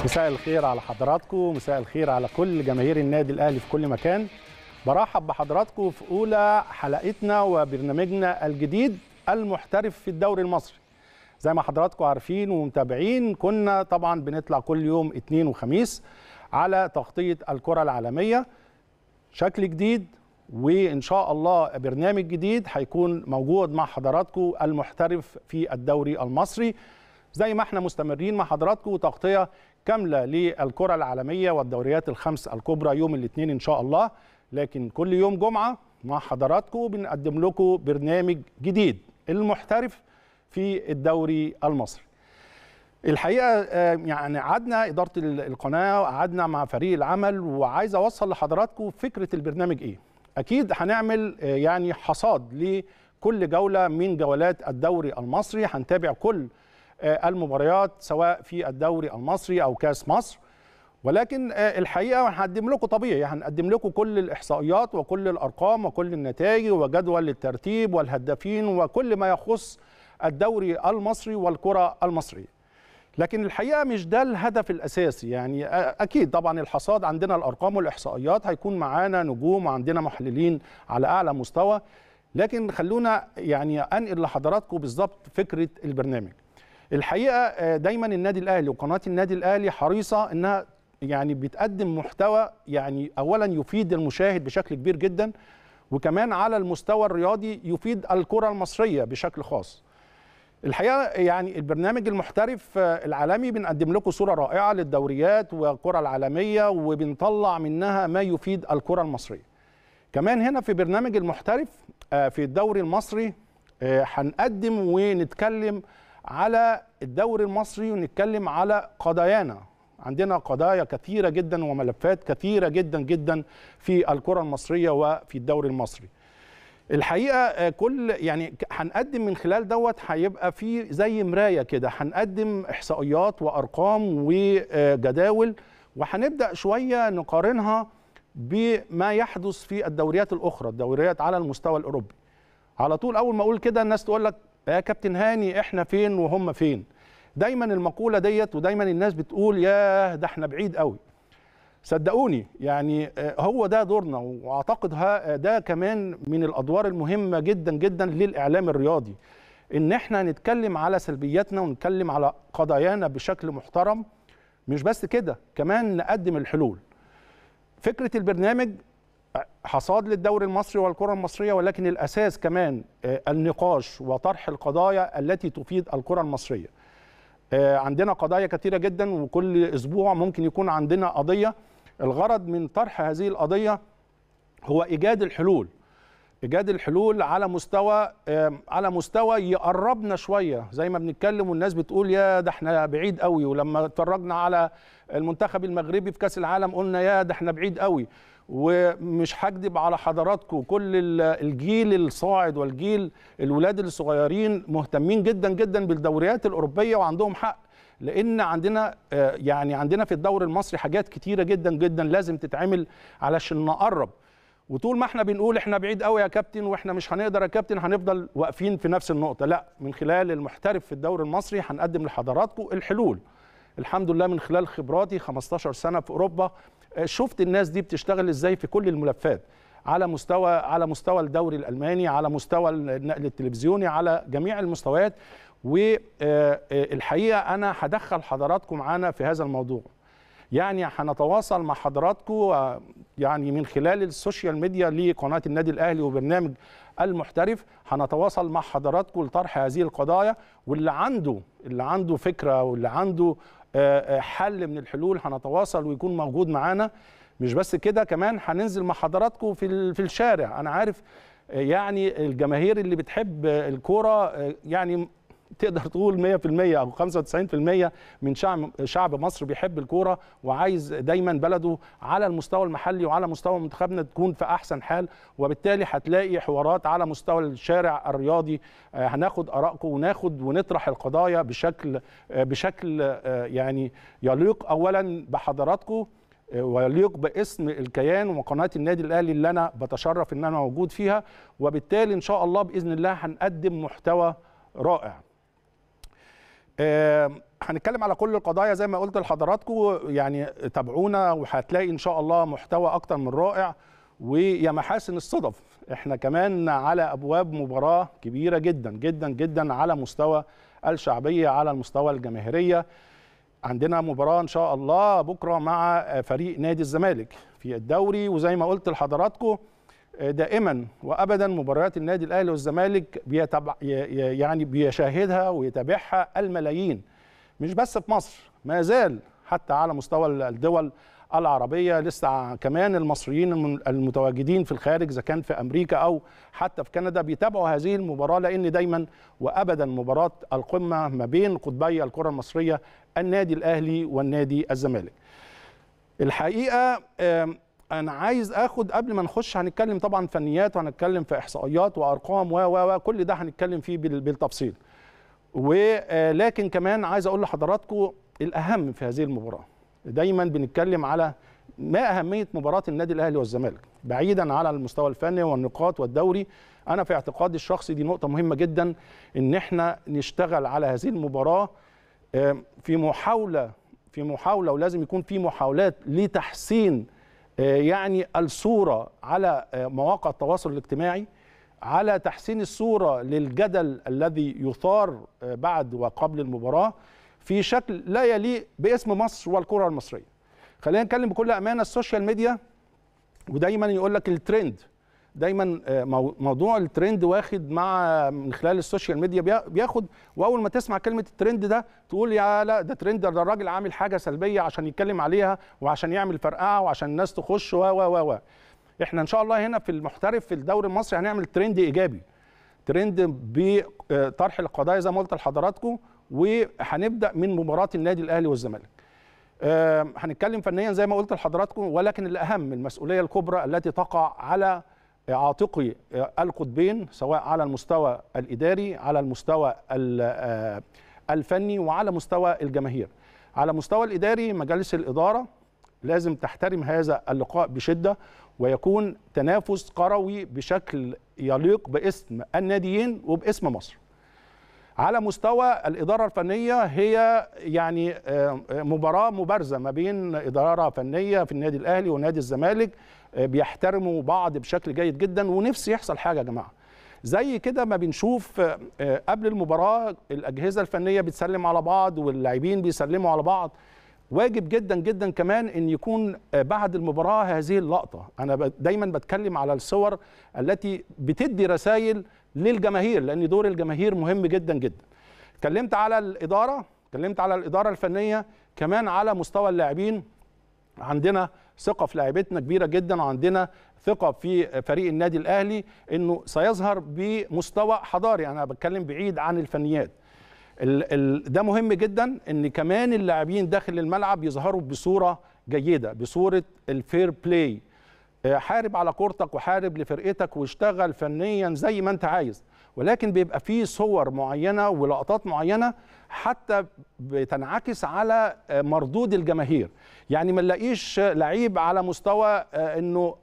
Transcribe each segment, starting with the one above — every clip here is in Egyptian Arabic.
مساء الخير على حضراتكم مساء الخير على كل جماهير النادي الاهلي في كل مكان برحب بحضراتكم في اولى حلقتنا وبرنامجنا الجديد المحترف في الدوري المصري زي ما حضراتكم عارفين ومتابعين كنا طبعا بنطلع كل يوم اثنين وخميس على تغطيه الكره العالميه شكل جديد وان شاء الله برنامج جديد هيكون موجود مع حضراتكم المحترف في الدوري المصري زي ما احنا مستمرين مع حضراتكم تغطيه كامله للكره العالميه والدوريات الخمس الكبرى يوم الاثنين ان شاء الله لكن كل يوم جمعه مع حضراتكم بنقدم لكم برنامج جديد المحترف في الدوري المصري الحقيقه يعني قعدنا اداره القناه وقعدنا مع فريق العمل وعايز اوصل لحضراتكم فكره البرنامج ايه اكيد هنعمل يعني حصاد لكل جوله من جولات الدوري المصري هنتابع كل المباريات سواء في الدوري المصري او كاس مصر ولكن الحقيقه هنقدم لكم طبيعي هنقدم لكم كل الاحصائيات وكل الارقام وكل النتائج وجدول الترتيب والهدافين وكل ما يخص الدوري المصري والكره المصريه لكن الحقيقه مش ده الهدف الاساسي يعني اكيد طبعا الحصاد عندنا الارقام والاحصائيات هيكون معانا نجوم وعندنا محللين على اعلى مستوى لكن خلونا يعني انقل لحضراتكم بالظبط فكره البرنامج الحقيقه دايما النادي الاهلي وقناه النادي الاهلي حريصه انها يعني بتقدم محتوى يعني اولا يفيد المشاهد بشكل كبير جدا وكمان على المستوى الرياضي يفيد الكره المصريه بشكل خاص الحقيقه يعني البرنامج المحترف العالمي بنقدم لكم صوره رائعه للدوريات والكره العالميه وبنطلع منها ما يفيد الكره المصريه كمان هنا في برنامج المحترف في الدوري المصري هنقدم ونتكلم على الدوري المصري ونتكلم على قضايانا عندنا قضايا كثيره جدا وملفات كثيره جدا جدا في الكره المصريه وفي الدوري المصري الحقيقه كل يعني هنقدم من خلال دوت هيبقى في زي مرايه كده هنقدم احصائيات وارقام وجداول وهنبدا شويه نقارنها بما يحدث في الدوريات الاخرى الدوريات على المستوى الاوروبي على طول اول ما اقول كده الناس تقول لك يا كابتن هاني احنا فين وهم فين دايما المقوله ديت ودايما الناس بتقول يا ده احنا بعيد قوي صدقوني يعني هو ده دورنا واعتقد ده كمان من الادوار المهمه جدا جدا للاعلام الرياضي ان احنا نتكلم على سلبياتنا ونتكلم على قضايانا بشكل محترم مش بس كده كمان نقدم الحلول فكره البرنامج حصاد للدوري المصري والكره المصريه ولكن الاساس كمان النقاش وطرح القضايا التي تفيد الكره المصريه عندنا قضايا كثيره جدا وكل اسبوع ممكن يكون عندنا قضيه الغرض من طرح هذه القضيه هو ايجاد الحلول ايجاد الحلول على مستوى على مستوى يقربنا شويه زي ما بنتكلم والناس بتقول يا ده احنا بعيد قوي ولما اتفرجنا على المنتخب المغربي في كاس العالم قلنا يا ده احنا بعيد قوي ومش هكذب على حضراتكم كل الجيل الصاعد والجيل الولاد الصغيرين مهتمين جدا جدا بالدوريات الاوروبيه وعندهم حق لان عندنا يعني عندنا في الدوري المصري حاجات كتيره جدا جدا لازم تتعمل علشان نقرب وطول ما احنا بنقول احنا بعيد قوي يا كابتن واحنا مش هنقدر يا كابتن هنفضل واقفين في نفس النقطه لا من خلال المحترف في الدوري المصري هنقدم لحضراتكم الحلول الحمد لله من خلال خبراتي 15 سنه في اوروبا شفت الناس دي بتشتغل ازاي في كل الملفات على مستوى على مستوى الدوري الالماني على مستوى النقل التلفزيوني على جميع المستويات والحقيقه انا هدخل حضراتكم معانا في هذا الموضوع يعني هنتواصل مع حضراتكم يعني من خلال السوشيال ميديا لقناه النادي الاهلي وبرنامج المحترف هنتواصل مع حضراتكم لطرح هذه القضايا واللي عنده اللي عنده فكره واللي عنده حل من الحلول هنتواصل ويكون موجود معانا مش بس كده كمان هننزل مع حضراتكم في في الشارع انا عارف يعني الجماهير اللي بتحب الكوره يعني تقدر تقول 100% او 95% من شعب شعب مصر بيحب الكوره وعايز دايما بلده على المستوى المحلي وعلى مستوى منتخبنا تكون في احسن حال وبالتالي هتلاقي حوارات على مستوى الشارع الرياضي هناخد ارائكم وناخد ونطرح القضايا بشكل بشكل يعني يليق اولا بحضراتكم ويليق باسم الكيان وقناه النادي الاهلي اللي انا بتشرف ان انا موجود فيها وبالتالي ان شاء الله باذن الله هنقدم محتوى رائع آه، هنتكلم على كل القضايا زي ما قلت لحضراتكم يعني تابعونا وهتلاقي ان شاء الله محتوى اكتر من رائع ويا محاسن الصدف احنا كمان على ابواب مباراه كبيره جدا جدا جدا على مستوى الشعبيه على المستوى الجماهيريه عندنا مباراه ان شاء الله بكره مع فريق نادي الزمالك في الدوري وزي ما قلت لحضراتكم دائما وابدا مباريات النادي الاهلي والزمالك بيتبع يعني بيشاهدها ويتابعها الملايين مش بس في مصر ما زال حتى على مستوى الدول العربيه لسه كمان المصريين المتواجدين في الخارج اذا كان في امريكا او حتى في كندا بيتابعوا هذه المباراه لان دايما وابدا مباراه القمه ما بين قطبي الكره المصريه النادي الاهلي والنادي الزمالك. الحقيقه انا عايز اخد قبل ما نخش هنتكلم طبعا فنيات وهنتكلم في احصائيات وارقام و و كل ده هنتكلم فيه بالتفصيل. ولكن كمان عايز اقول لحضراتكم الاهم في هذه المباراه. دايما بنتكلم على ما اهميه مباراه النادي الاهلي والزمالك بعيدا على المستوى الفني والنقاط والدوري انا في اعتقادي الشخصي دي نقطه مهمه جدا ان احنا نشتغل على هذه المباراه في محاوله في محاوله ولازم يكون في محاولات لتحسين يعني الصوره على مواقع التواصل الاجتماعي على تحسين الصوره للجدل الذي يثار بعد وقبل المباراه في شكل لا يليق باسم مصر والكره المصريه. خلينا نتكلم بكل امانه السوشيال ميديا ودايما يقول لك الترند دايما موضوع الترند واخد مع من خلال السوشيال ميديا بياخد واول ما تسمع كلمه الترند ده تقول يا لا ده ترند ده الراجل عامل حاجه سلبيه عشان يتكلم عليها وعشان يعمل فرقعه وعشان الناس تخش و و و احنا ان شاء الله هنا في المحترف في الدوري المصري هنعمل ترند ايجابي ترند بطرح القضايا زي ما قلت لحضراتكم وهنبدا من مباراه النادي الاهلي والزمالك. أه هنتكلم فنيا زي ما قلت لحضراتكم ولكن الاهم المسؤوليه الكبرى التي تقع على عاتقي القطبين سواء على المستوى الاداري على المستوى الفني وعلى مستوى الجماهير. على المستوى الاداري مجالس الاداره لازم تحترم هذا اللقاء بشده ويكون تنافس قروي بشكل يليق باسم الناديين وباسم مصر. على مستوى الإدارة الفنية هي يعني مباراة مبارزة ما بين إدارة فنية في النادي الأهلي ونادي الزمالك بيحترموا بعض بشكل جيد جدا ونفسي يحصل حاجة يا جماعة زي كده ما بنشوف قبل المباراة الأجهزة الفنية بتسلم على بعض واللاعبين بيسلموا على بعض واجب جدا جدا كمان ان يكون بعد المباراه هذه اللقطه انا دايما بتكلم على الصور التي بتدي رسائل للجماهير لان دور الجماهير مهم جدا جدا اتكلمت على الاداره اتكلمت على الاداره الفنيه كمان على مستوى اللاعبين عندنا ثقه في لاعبتنا كبيره جدا وعندنا ثقه في فريق النادي الاهلي انه سيظهر بمستوى حضاري انا بتكلم بعيد عن الفنيات ال ال ده مهم جدا ان كمان اللاعبين داخل الملعب يظهروا بصوره جيده بصوره الفير بلاي حارب على كورتك وحارب لفرقتك واشتغل فنيا زي ما انت عايز ولكن بيبقى فيه صور معينه ولقطات معينه حتى بتنعكس على مردود الجماهير يعني ما نلاقيش لعيب على مستوى انه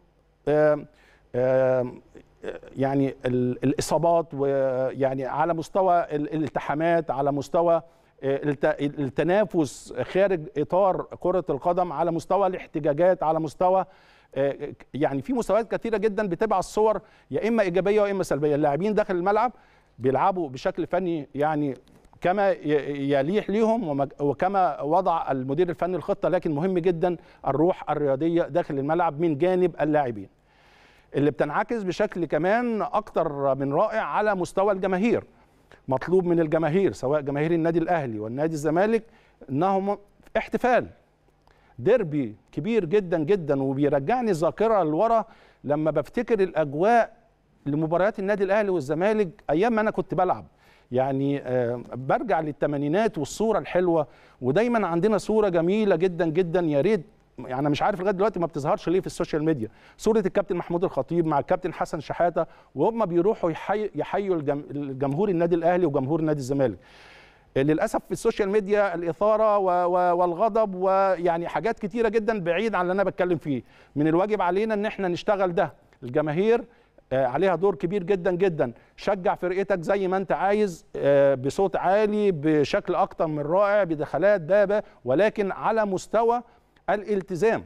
يعني الاصابات ويعني على مستوى الالتحامات على مستوى التنافس خارج اطار كره القدم على مستوى الاحتجاجات على مستوى يعني في مستويات كثيره جدا بتبع الصور يا اما ايجابيه واما سلبيه اللاعبين داخل الملعب بيلعبوا بشكل فني يعني كما يليح ليهم وكما وضع المدير الفني الخطه لكن مهم جدا الروح الرياضيه داخل الملعب من جانب اللاعبين اللي بتنعكس بشكل كمان اكتر من رائع على مستوى الجماهير مطلوب من الجماهير سواء جماهير النادي الاهلي والنادي الزمالك انهم احتفال ديربي كبير جدا جدا وبيرجعني الذاكره لورا لما بفتكر الاجواء لمباريات النادي الاهلي والزمالك ايام ما انا كنت بلعب يعني آه برجع للثمانينات والصوره الحلوه ودايما عندنا صوره جميله جدا جدا يا ريت يعني انا مش عارف لغايه دلوقتي ما بتظهرش ليه في السوشيال ميديا صوره الكابتن محمود الخطيب مع الكابتن حسن شحاته وهم بيروحوا يحي يحيوا الجم... الجمهور النادي الاهلي وجمهور نادي الزمالك للاسف في السوشيال ميديا الاثاره و... و... والغضب ويعني حاجات كتيره جدا بعيد عن اللي انا بتكلم فيه من الواجب علينا ان احنا نشتغل ده الجماهير آه، عليها دور كبير جدا جدا شجع فرقتك زي ما انت عايز آه، بصوت عالي بشكل اكتر من رائع بدخلات بابه ولكن على مستوى الالتزام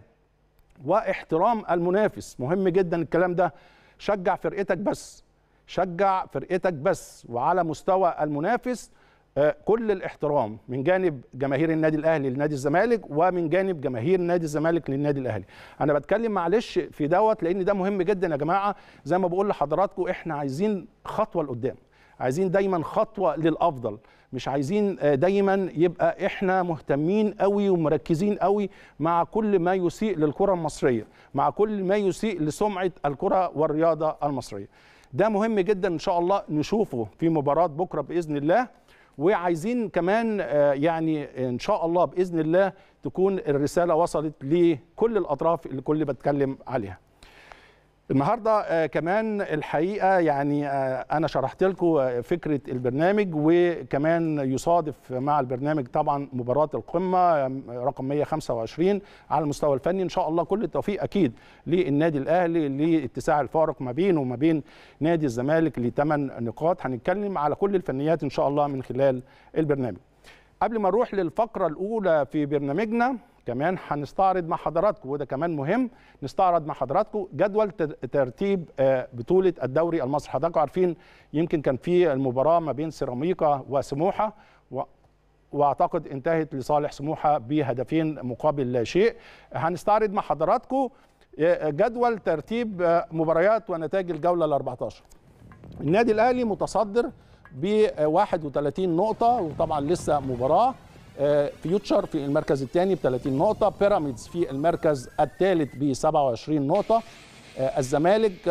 واحترام المنافس مهم جدا الكلام ده شجع فرقتك بس شجع فرقتك بس وعلى مستوى المنافس آه، كل الاحترام من جانب جماهير النادي الاهلي لنادي الزمالك ومن جانب جماهير نادي الزمالك للنادي الاهلي انا بتكلم معلش في دوت لان ده مهم جدا يا جماعه زي ما بقول لحضراتكم احنا عايزين خطوه لقدام عايزين دايما خطوه للافضل مش عايزين آه، دايما يبقى احنا مهتمين قوي ومركزين قوي مع كل ما يسيء للكره المصريه مع كل ما يسيء لسمعه الكره والرياضه المصريه ده مهم جدا ان شاء الله نشوفه في مباراه بكره باذن الله وعايزين كمان آه، يعني ان شاء الله باذن الله تكون الرساله وصلت لكل الاطراف اللي كل بتكلم عليها النهارده آه، كمان الحقيقه يعني آه، انا شرحت لكم آه، فكره البرنامج وكمان يصادف مع البرنامج طبعا مباراه القمه آه، رقم 125 على المستوى الفني ان شاء الله كل التوفيق اكيد للنادي الاهلي لاتساع الفارق ما بينه وما بين نادي الزمالك لثمان نقاط هنتكلم على كل الفنيات ان شاء الله من خلال البرنامج قبل ما نروح للفقره الاولى في برنامجنا كمان هنستعرض مع حضراتكم وده كمان مهم نستعرض مع حضراتكم جدول تر- ترتيب آه، بطوله الدوري المصري حضراتكم عارفين يمكن كان في المباراه ما بين سيراميكا وسموحه و واعتقد انتهت لصالح سموحه بهدفين مقابل لا شيء هنستعرض مع حضراتكم آه، جدول ترتيب آه، مباريات ونتائج الجوله ال 14 النادي الاهلي متصدر ب 31 نقطة وطبعا لسه مباراة آه، فيوتشر في المركز الثاني ب 30 نقطة بيراميدز في المركز الثالث ب 27 نقطة آه، الزمالك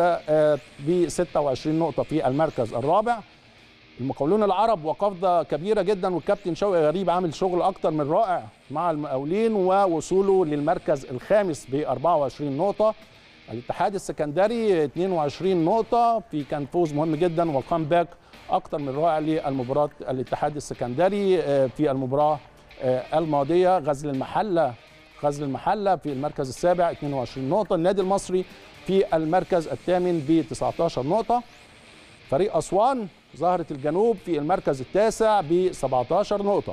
ب 26 نقطة في المركز الرابع المقاولون العرب وقفزة كبيرة جدا والكابتن شوقي غريب عامل شغل أكتر من رائع مع المقاولين ووصوله للمركز الخامس ب 24 نقطة الاتحاد السكندري 22 نقطة في كان فوز مهم جدا وكامباك أكتر من رائع للمباراة الاتحاد السكندري آه، في المباراة آه، الماضية غزل المحلة غزل المحلة في المركز السابع 22 نقطة النادي المصري في المركز الثامن ب 19 نقطة فريق أسوان زهرة الجنوب في المركز التاسع ب 17 نقطة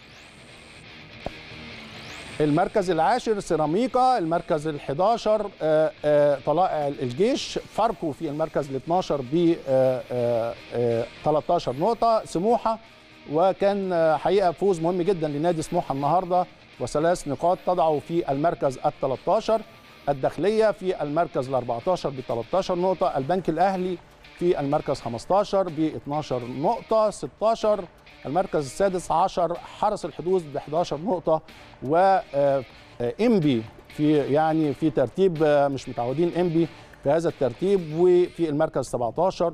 المركز العاشر سيراميكا المركز ال11 طلائع الجيش فاركو في المركز ال12 ب 13 نقطة سموحة وكان آه، حقيقة فوز مهم جدا لنادي سموحة النهاردة وثلاث نقاط تضعه في المركز ال13 الداخلية في المركز ال14 ب 13 نقطة البنك الأهلي في المركز 15 ب 12 نقطة 16 المركز السادس عشر حرس الحدود ب 11 نقطة و آه، آه، إنبي في يعني في ترتيب آه، مش متعودين إنبي في هذا الترتيب وفي المركز 17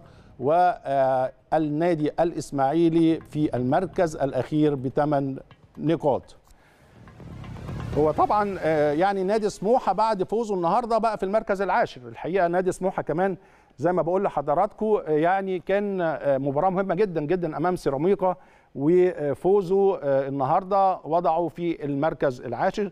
والنادي الإسماعيلي في المركز الأخير بثمان نقاط هو طبعا آه، يعني نادي سموحه بعد فوزه النهارده بقى في المركز العاشر الحقيقه نادي سموحه كمان زي ما بقول لحضراتكم آه، يعني كان آه، مباراه مهمه جدا جدا امام سيراميكا وفوزه آه، النهارده وضعه في المركز العاشر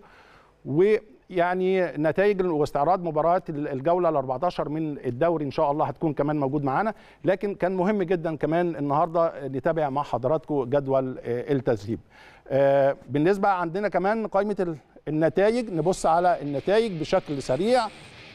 ويعني نتائج واستعراض مباريات الجوله ال 14 من الدوري ان شاء الله هتكون كمان موجود معانا لكن كان مهم جدا كمان النهارده نتابع مع حضراتكم جدول آه، التذهيب آه، بالنسبه عندنا كمان قائمه ال- النتائج نبص على النتائج بشكل سريع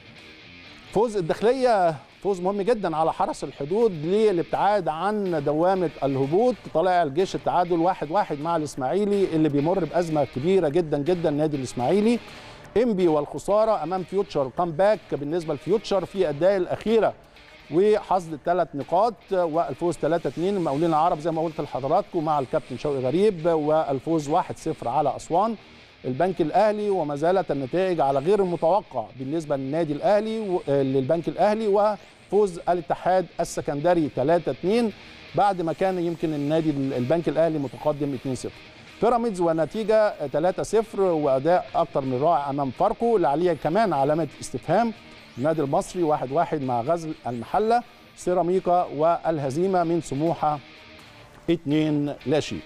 فوز الداخليه فوز مهم جدا على حرس الحدود للابتعاد عن دوامه الهبوط طلع الجيش التعادل واحد واحد مع الاسماعيلي اللي بيمر بازمه كبيره جدا جدا النادي الاسماعيلي انبي والخساره امام فيوتشر كامباك بالنسبه لفيوتشر في الدقائق الاخيره وحصد الثلاث نقاط والفوز 3 2 المقاولين العرب زي ما قلت لحضراتكم مع الكابتن شوقي غريب والفوز 1 0 على اسوان البنك الاهلي وما زالت النتائج على غير المتوقع بالنسبه للنادي الاهلي و- آه، للبنك الاهلي وفوز الاتحاد السكندري 3 2 بعد ما كان يمكن النادي البنك الاهلي متقدم 2 0 بيراميدز ونتيجه 3 0 واداء اكتر من رائع امام فاركو اللي عليه كمان علامه استفهام النادي المصري 1 1 مع غزل المحله سيراميكا والهزيمه من سموحه 2 لا شيء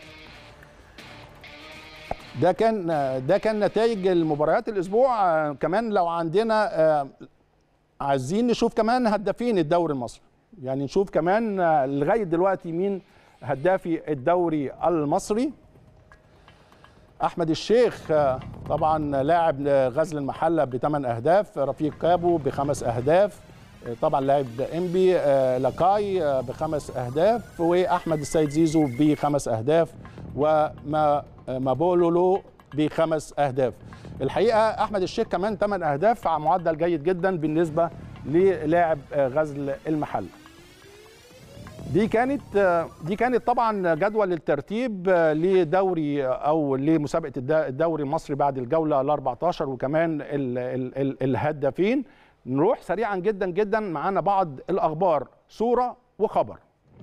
ده كان ده كان نتائج المباريات الاسبوع آه، كمان لو عندنا آه، عايزين نشوف كمان هدافين الدوري المصري يعني نشوف كمان آه، لغايه دلوقتي مين هدافي الدوري المصري احمد الشيخ آه، طبعا لاعب غزل المحله بثمان اهداف رفيق كابو بخمس اهداف آه، طبعا لاعب انبي آه، لاكاي آه، بخمس اهداف واحمد السيد زيزو بخمس اهداف وما مابولولو بخمس اهداف الحقيقه احمد الشيخ كمان ثمان اهداف على معدل جيد جدا بالنسبه للاعب آه، غزل المحله دي كانت دي كانت طبعا جدول الترتيب لدوري او لمسابقه الد- الدوري المصري بعد الجوله ال 14 وكمان ال ال ال الهدافين نروح سريعا جدا جدا معانا بعض الاخبار صوره وخبر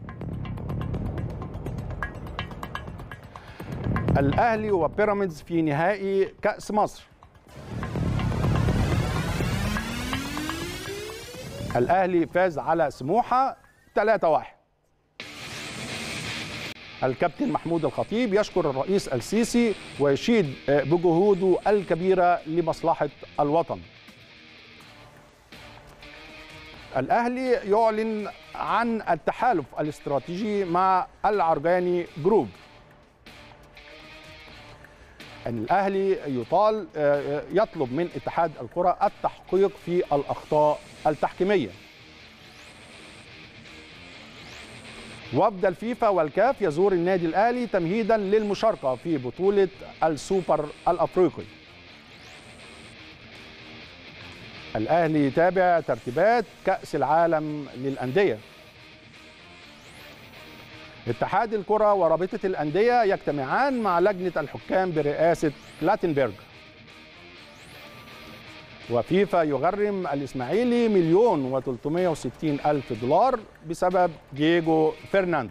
الاهلي وبيراميدز في نهائي كاس مصر الاهلي فاز على سموحه 3-1 الكابتن محمود الخطيب يشكر الرئيس السيسي ويشيد بجهوده الكبيره لمصلحه الوطن. الاهلي يعلن عن التحالف الاستراتيجي مع العرجاني جروب. الاهلي يطال يطلب من اتحاد الكره التحقيق في الاخطاء التحكيميه. وفد الفيفا والكاف يزور النادي الاهلي تمهيدا للمشاركه في بطوله السوبر الافريقي. الاهلي يتابع ترتيبات كاس العالم للانديه. اتحاد الكره ورابطه الانديه يجتمعان مع لجنه الحكام برئاسه لاتنبرج. وفيفا يغرم الإسماعيلي مليون و360 ألف دولار بسبب دييجو فرناندو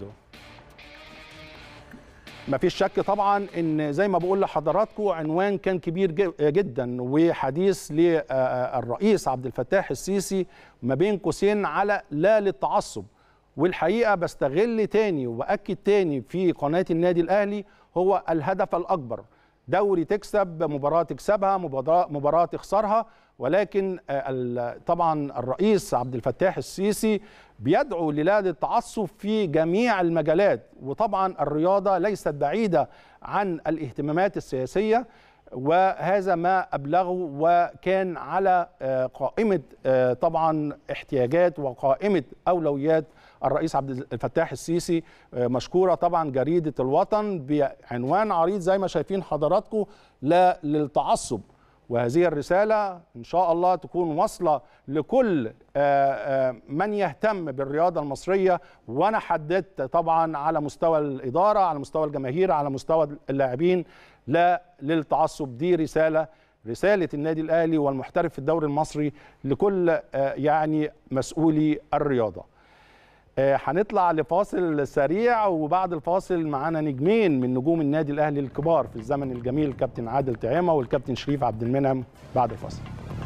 ما فيش شك طبعا ان زي ما بقول لحضراتكم عنوان كان كبير جدا وحديث للرئيس عبد الفتاح السيسي ما بين قوسين على لا للتعصب والحقيقه بستغل تاني واكد تاني في قناه النادي الاهلي هو الهدف الاكبر دوري تكسب مباراه تكسبها مباراه مباراه تخسرها ولكن طبعا الرئيس عبد الفتاح السيسي بيدعو للا التعصب في جميع المجالات وطبعا الرياضه ليست بعيده عن الاهتمامات السياسيه وهذا ما ابلغه وكان على قائمه طبعا احتياجات وقائمه اولويات الرئيس عبد الفتاح السيسي مشكوره طبعا جريده الوطن بعنوان عريض زي ما شايفين حضراتكم لا للتعصب وهذه الرسالة إن شاء الله تكون واصلة لكل من يهتم بالرياضة المصرية وأنا حددت طبعا على مستوى الإدارة على مستوى الجماهير على مستوى اللاعبين لا للتعصب دي رسالة رسالة النادي الأهلي والمحترف في الدوري المصري لكل يعني مسؤولي الرياضة هنطلع لفاصل سريع وبعد الفاصل معانا نجمين من نجوم النادي الاهلي الكبار في الزمن الجميل الكابتن عادل طعيمه والكابتن شريف عبد المنعم بعد الفاصل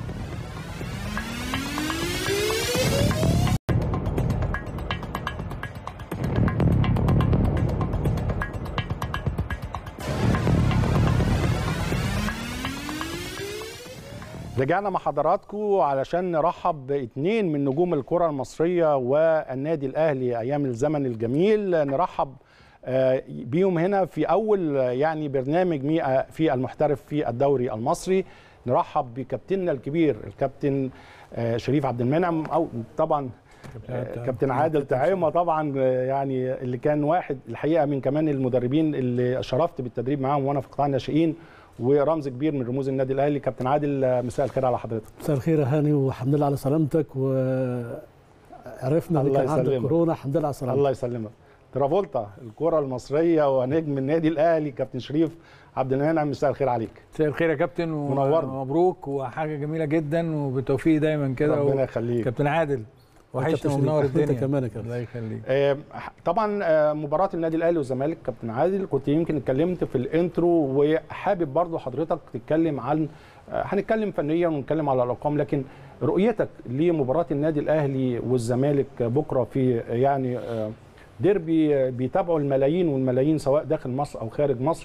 رجعنا مع حضراتكم علشان نرحب باثنين من نجوم الكره المصريه والنادي الاهلي ايام الزمن الجميل نرحب بيهم هنا في اول يعني برنامج مئة في المحترف في الدوري المصري نرحب بكابتننا الكبير الكابتن شريف عبد المنعم او طبعا كابتن عادل طعيمه طبعا يعني اللي كان واحد الحقيقه من كمان المدربين اللي شرفت بالتدريب معاهم وانا في قطاع الناشئين ورمز كبير من رموز النادي الاهلي كابتن عادل مساء الخير على حضرتك مساء الخير يا هاني والحمد لله على سلامتك وعرفنا ان كان عندك كورونا الحمد لله على سلامتك الله يسلمك ترافولتا الكره المصريه ونجم النادي الاهلي كابتن شريف عبد المنعم مساء الخير عليك مساء الخير يا كابتن منورنا ومبروك وحاجه جميله جدا وبالتوفيق دايما كده ربنا يخليك كابتن عادل وحشنا ومنور الدنيا كمان كده الله يخليك آه طبعا آه مباراه النادي الاهلي والزمالك كابتن عادل كنت يمكن اتكلمت في الانترو وحابب برضو حضرتك تتكلم عن آه هنتكلم فنيا ونتكلم على الارقام لكن رؤيتك لمباراه النادي الاهلي والزمالك بكره في يعني ديربي بيتابعوا الملايين والملايين سواء داخل مصر او خارج مصر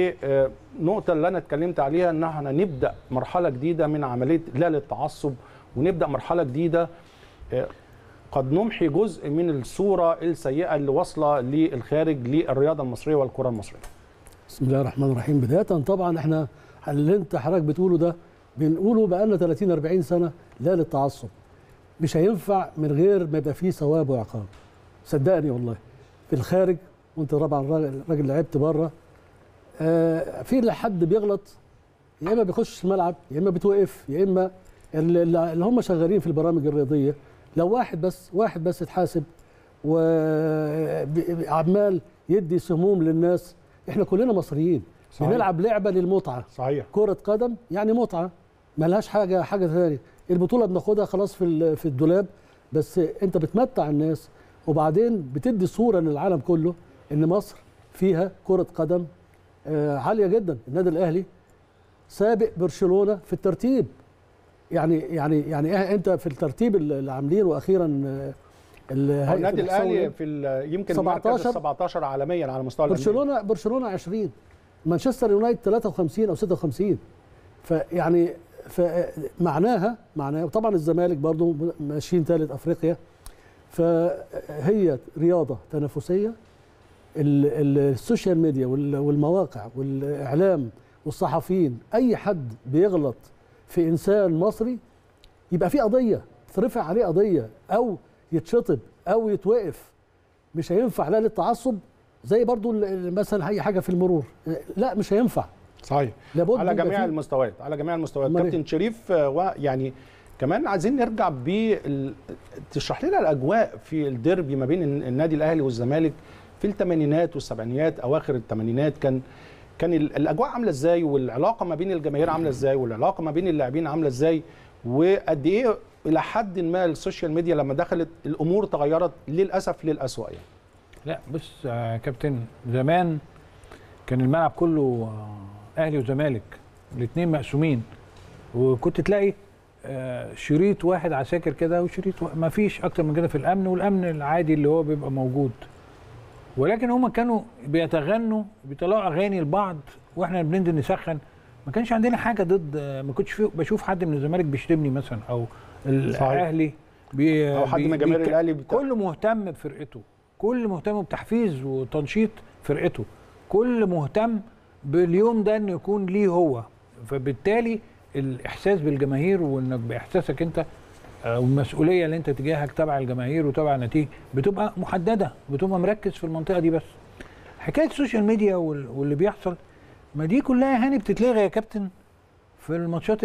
ونقطه اللي انا اتكلمت عليها ان احنا نبدا مرحله جديده من عمليه لا للتعصب ونبدا مرحله جديده قد نمحي جزء من الصوره السيئه اللي واصله للخارج للرياضه المصريه والكره المصريه. بسم الله الرحمن الرحيم بدايه طبعا احنا اللي انت حضرتك بتقوله ده بنقوله بقالنا 30 40 سنه لا للتعصب. مش هينفع من غير ما يبقى فيه ثواب وعقاب. صدقني والله في الخارج وانت طبعا راجل لعبت بره آه في حد بيغلط يا اما بيخش الملعب يا اما بتوقف يا اما اللي هم شغالين في البرامج الرياضيه لو واحد بس واحد بس اتحاسب وعمال يدي سموم للناس احنا كلنا مصريين صحيح. بنلعب لعبه للمتعه صحيح كره قدم يعني متعه ملهاش حاجه حاجه ثانيه البطوله بناخدها خلاص في في الدولاب بس انت بتمتع الناس وبعدين بتدي صوره للعالم كله ان مصر فيها كره قدم عاليه جدا النادي الاهلي سابق برشلونه في الترتيب يعني يعني يعني انت في الترتيب اللي عاملينه واخيرا النادي الاهلي في يمكن 17 17 عالميا على مستوى برشلونه برشلونه 20 مانشستر يونايتد 53 او 56 فيعني فمعناها معناها طبعا الزمالك برضو ماشيين ثالث افريقيا فهي رياضه تنافسيه السوشيال ميديا والمواقع والاعلام والصحفيين اي حد بيغلط في انسان مصري يبقى في قضيه ترفع عليه قضيه او يتشطب او يتوقف مش هينفع لا للتعصب زي برضو مثلا اي حاجه في المرور لا مش هينفع صحيح لابد على جميع المستويات على جميع المستويات كابتن شريف يعني كمان عايزين نرجع ب تشرح لنا الاجواء في الديربي ما بين النادي الاهلي والزمالك في الثمانينات والسبعينات اواخر الثمانينات كان كان الاجواء عامله ازاي والعلاقه ما بين الجماهير عامله ازاي والعلاقه ما بين اللاعبين عامله ازاي وقد ايه الى حد ما السوشيال ميديا لما دخلت الامور تغيرت للاسف للاسوء يعني. لا بص يا كابتن زمان كان الملعب كله اهلي وزمالك الاثنين مقسومين وكنت تلاقي شريط واحد عساكر كده وشريط ما فيش اكتر من كده في الامن والامن العادي اللي هو بيبقى موجود ولكن هم كانوا بيتغنوا بيطلعوا اغاني لبعض واحنا بننزل نسخن ما كانش عندنا حاجه ضد ما كنتش بشوف حد من الزمالك بيشتمني مثلا او الاهلي بي او حد من جماهير الاهلي بتاع. كل مهتم بفرقته كل مهتم بتحفيز وتنشيط فرقته كل مهتم باليوم ده انه يكون ليه هو فبالتالي الاحساس بالجماهير وانك باحساسك انت والمسؤوليه اللي انت تجاهك تبع الجماهير وتبع النتيجه بتبقى محدده بتبقى مركز في المنطقه دي بس حكايه السوشيال ميديا واللي بيحصل ما دي كلها هاني بتتلغي يا كابتن في الماتشات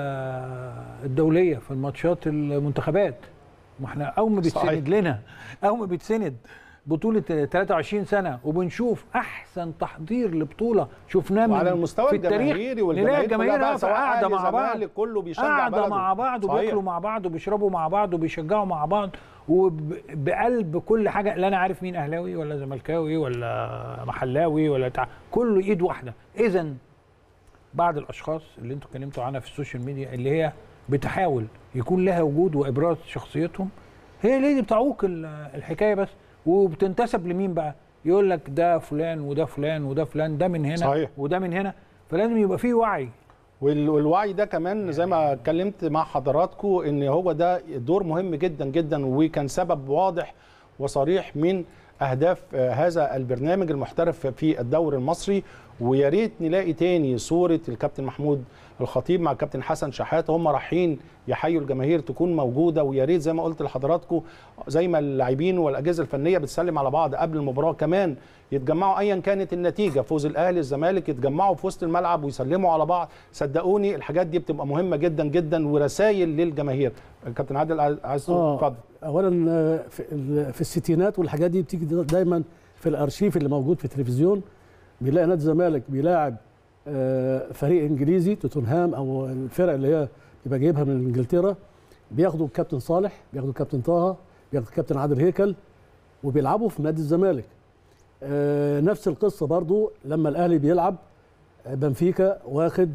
الدوليه في الماتشات المنتخبات ما احنا اول ما بيتسند لنا اول ما بيتسند بطولة 23 سنة وبنشوف أحسن تحضير لبطولة شفناه من على المستوى في التاريخ الجماهيري والجماهير الجماهير قاعدة مع بعض كله بيشجع قاعدة بلده. مع بعض صحيح. وبياكلوا مع بعض وبيشربوا مع بعض وبيشجعوا مع بعض وبقلب كل حاجة لا أنا عارف مين أهلاوي ولا زملكاوي ولا محلاوي ولا تع... كله إيد واحدة إذا بعض الأشخاص اللي أنتوا اتكلمتوا عنها في السوشيال ميديا اللي هي بتحاول يكون لها وجود وإبراز شخصيتهم هي اللي بتعوق الحكاية بس وبتنتسب لمين بقى؟ يقول لك ده فلان وده فلان وده فلان ده من هنا صحيح. وده من هنا فلازم يبقى فيه وعي والوعي ده كمان زي ما اتكلمت مع حضراتكم ان هو ده دور مهم جدا جدا وكان سبب واضح وصريح من اهداف هذا البرنامج المحترف في الدوري المصري ويا ريت نلاقي تاني صوره الكابتن محمود الخطيب مع الكابتن حسن شحاته هم رايحين يحيوا الجماهير تكون موجوده ويا ريت زي ما قلت لحضراتكم زي ما اللاعبين والاجهزه الفنيه بتسلم على بعض قبل المباراه كمان يتجمعوا ايا كانت النتيجه فوز الاهلي الزمالك يتجمعوا في وسط الملعب ويسلموا على بعض صدقوني الحاجات دي بتبقى مهمه جدا جدا ورسائل للجماهير كابتن عادل عايز اتفضل اولا في, في الستينات والحاجات دي بتيجي دايما في الارشيف اللي موجود في التلفزيون بيلاقي نادي الزمالك بيلاعب فريق انجليزي توتنهام او الفرق اللي هي بيبقى جايبها من انجلترا بياخدوا الكابتن صالح بياخدوا الكابتن طه بياخدوا الكابتن عادل هيكل وبيلعبوا في نادي الزمالك نفس القصه برضو لما الاهلي بيلعب بنفيكا واخد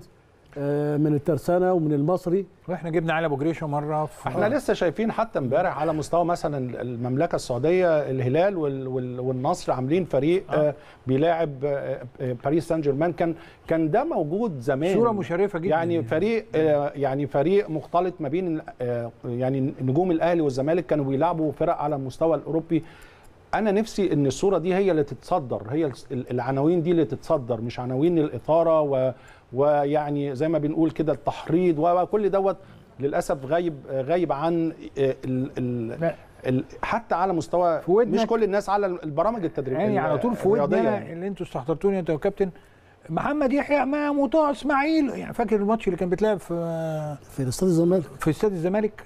آه، من الترسانه ومن المصري واحنا جبنا علي ابو جريشه مره في احنا لسه شايفين حتى امبارح على مستوى مثلا المملكه السعوديه الهلال وال وال والنصر عاملين فريق آه. بيلاعب آه، آه، باريس سان جيرمان كان كان ده موجود زمان صوره مشرفه جدا يعني فريق آه، يعني فريق مختلط ما بين آه، يعني نجوم الاهلي والزمالك كانوا بيلعبوا فرق على المستوى الاوروبي انا نفسي ان الصوره دي هي اللي تتصدر هي ال- العناوين دي اللي تتصدر مش عناوين الاثاره و ويعني زي ما بنقول كده التحريض وكل دوت للاسف غايب غايب عن آه، ال ال لا. ال حتى على مستوى في ودنك- مش كل الناس على البرامج التدريبيه يعني على طول في الرياضية ودني يعني. اللي انتوا استحضرتوني انت وكابتن محمد يحيى امام وطه اسماعيل يعني فاكر الماتش اللي كان بيتلعب في في استاد الزمالك في استاد الزمالك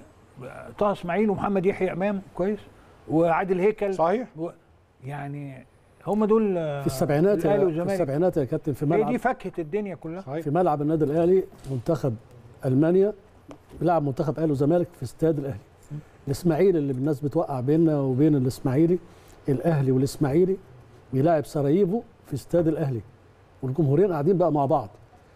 طه اسماعيل ومحمد يحيى امام كويس وعادل هيكل صحيح و... يعني هم دول في السبعينات الاهلي يا في والزمالك السبعينات يا كابتن في هي دي ملعب فاكهه الدنيا كلها صحيح في ملعب النادي الاهلي منتخب المانيا بيلعب منتخب اهلي وزمالك في استاد الاهلي الاسماعيلي اللي الناس بتوقع بيننا وبين الاسماعيلي الاهلي والاسماعيلي بيلاعب سراييفو في استاد الاهلي والجمهورين قاعدين بقى مع بعض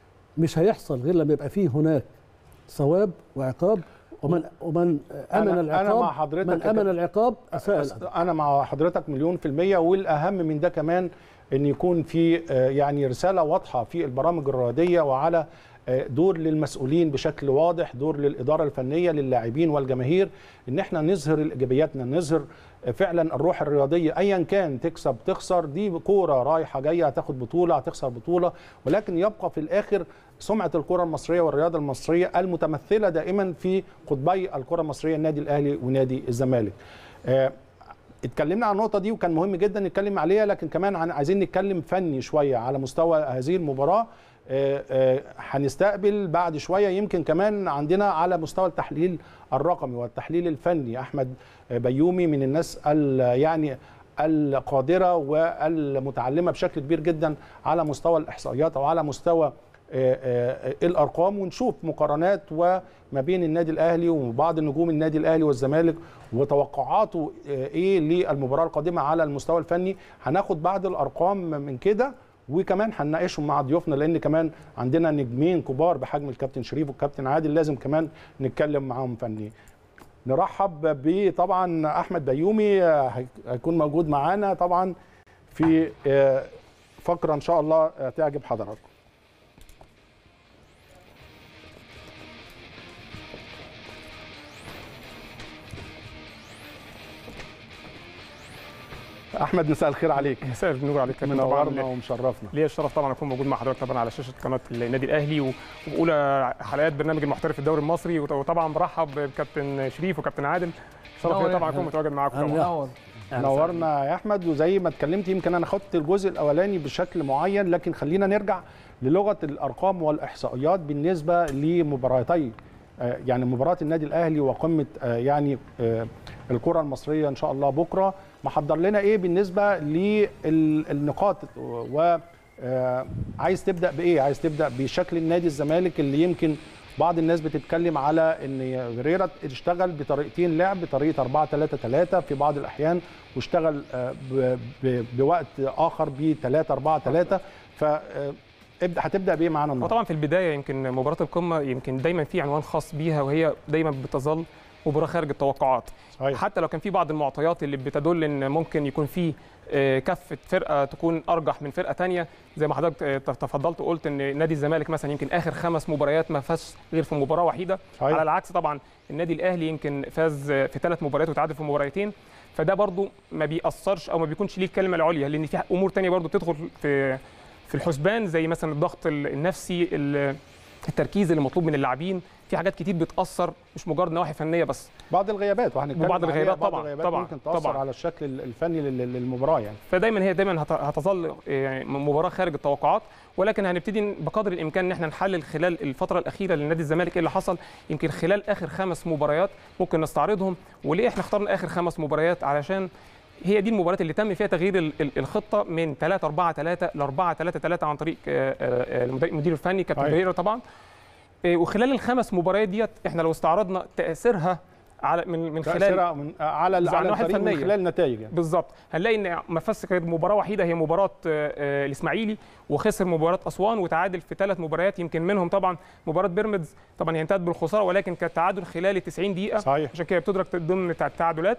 مش هيحصل غير لما يبقى فيه هناك ثواب وعقاب ومن ومن امن أنا- أنا العقاب مع حضرتك من يا امن العقاب اساء بس الأدب. انا مع حضرتك مليون في المية والاهم من ده كمان ان يكون في آه، يعني رسالة واضحة في البرامج الرياضية وعلى آه، دور للمسؤولين بشكل واضح دور للإدارة الفنية للاعبين والجماهير ان احنا نظهر ايجابياتنا نظهر آه، فعلا الروح الرياضية ايا كان تكسب تخسر دي كورة رايحة جاية هتاخد بطولة هتخسر بطولة ولكن يبقى في الاخر سمعة الكرة المصرية والرياضة المصرية المتمثلة دائما في قطبي الكرة المصرية النادي الأهلي ونادي الزمالك آه، اتكلمنا عن النقطة دي وكان مهم جدا نتكلم عليها لكن كمان عن عايزين نتكلم فني شوية على مستوى هذه المباراة آه، آه، هنستقبل بعد شوية يمكن كمان عندنا على مستوى التحليل الرقمي والتحليل الفني أحمد بيومي من الناس ال- يعني القادرة والمتعلمة بشكل كبير جدا على مستوى الإحصائيات أو على مستوى آه، آه، الارقام ونشوف مقارنات وما بين النادي الاهلي وبعض نجوم النادي الاهلي والزمالك وتوقعاته آه، ايه للمباراه القادمه على المستوى الفني هناخد بعض الارقام من كده وكمان هنناقشهم مع ضيوفنا لان كمان عندنا نجمين كبار بحجم الكابتن شريف والكابتن عادل لازم كمان نتكلم معاهم فني نرحب بطبعا احمد بيومي آه، هي- هيكون موجود معانا طبعا في آه، فقره ان شاء الله آه، تعجب حضراتكم احمد مساء الخير عليك مساء النور عليك كابتن منورنا طبعا ومشرفنا ليا الشرف طبعا اكون موجود مع حضرتك طبعا على شاشه قناه النادي الاهلي و- واولى حلقات برنامج المحترف في الدوري المصري وط- وطبعا برحب بكابتن شريف وكابتن عادل شرف نور ليا طبعا يا اكون متواجد معاكم طبعا منور نورنا يا احمد وزي ما اتكلمت يمكن انا خدت الجزء الاولاني بشكل معين لكن خلينا نرجع للغه الارقام والاحصائيات بالنسبه لمباراتي آه، يعني مباراه النادي الاهلي وقمه آه، يعني آه، الكره المصريه ان شاء الله بكره محضر لنا ايه بالنسبه للنقاط و آه، عايز تبدا بايه عايز تبدا بشكل النادي الزمالك اللي يمكن بعض الناس بتتكلم على ان فيريرا اشتغل بطريقتين لعب بطريقه 4 3 3 في بعض الاحيان واشتغل آه، ب- ب- بوقت اخر ب 3 4 3 ف آه، ابدا هتبدا بايه معانا النهارده وطبعا في البدايه يمكن مباراه القمه يمكن دايما في عنوان خاص بيها وهي دايما بتظل مباراه خارج التوقعات صحيح حتى لو كان في بعض المعطيات اللي بتدل ان ممكن يكون في آه، كفه فرقه تكون ارجح من فرقه تانية زي ما حضرتك آه، تفضلت وقلت ان نادي الزمالك مثلا يمكن اخر خمس مباريات ما فاز غير في مباراه وحيده صحيح. على العكس طبعا النادي الاهلي يمكن فاز آه، في ثلاث مباريات وتعادل في مباراتين فده برضو ما بيأثرش او ما بيكونش ليه الكلمه العليا لان في امور تانية برضو بتدخل في في الحسبان زي مثلا الضغط ال- النفسي ال- التركيز اللي مطلوب من اللاعبين في حاجات كتير بتأثر مش مجرد نواحي فنيه بس بعض الغيابات وهنتكلم وبعض عليها، الغيابات بعض طبعاً، الغيابات طبعاً، ممكن تاثر طبعاً. على الشكل الفني لل- للمباراه يعني فدايما هي دايما هت- هتظل يعني مباراه خارج التوقعات ولكن هنبتدي بقدر الامكان ان احنا نحلل خلال الفتره الاخيره لنادي الزمالك ايه اللي حصل يمكن خلال اخر خمس مباريات ممكن نستعرضهم وليه احنا اخترنا اخر خمس مباريات علشان هي دي المباريات اللي تم فيها تغيير ال- ال- الخطه من 3 4 3 ل 4 3 3 عن طريق آه، آه، المدير المدير الفني كابتن أيوة. فيريرا طبعا آه، وخلال الخمس مباريات ديت احنا لو استعرضنا تاثيرها على من من خلال تأثيرها من على على على النواحي الفريق من الفنية. خلال النتائج يعني. بالظبط هنلاقي ان ما فازش غير مباراه وحيده هي مباراه آه، آه، الاسماعيلي وخسر مباراه اسوان وتعادل في ثلاث مباريات يمكن منهم طبعا مباراه بيراميدز طبعا هي انتهت بالخساره ولكن كان تعادل خلال 90 دقيقه صحيح عشان كده بتدرك ضمن التع- التعادلات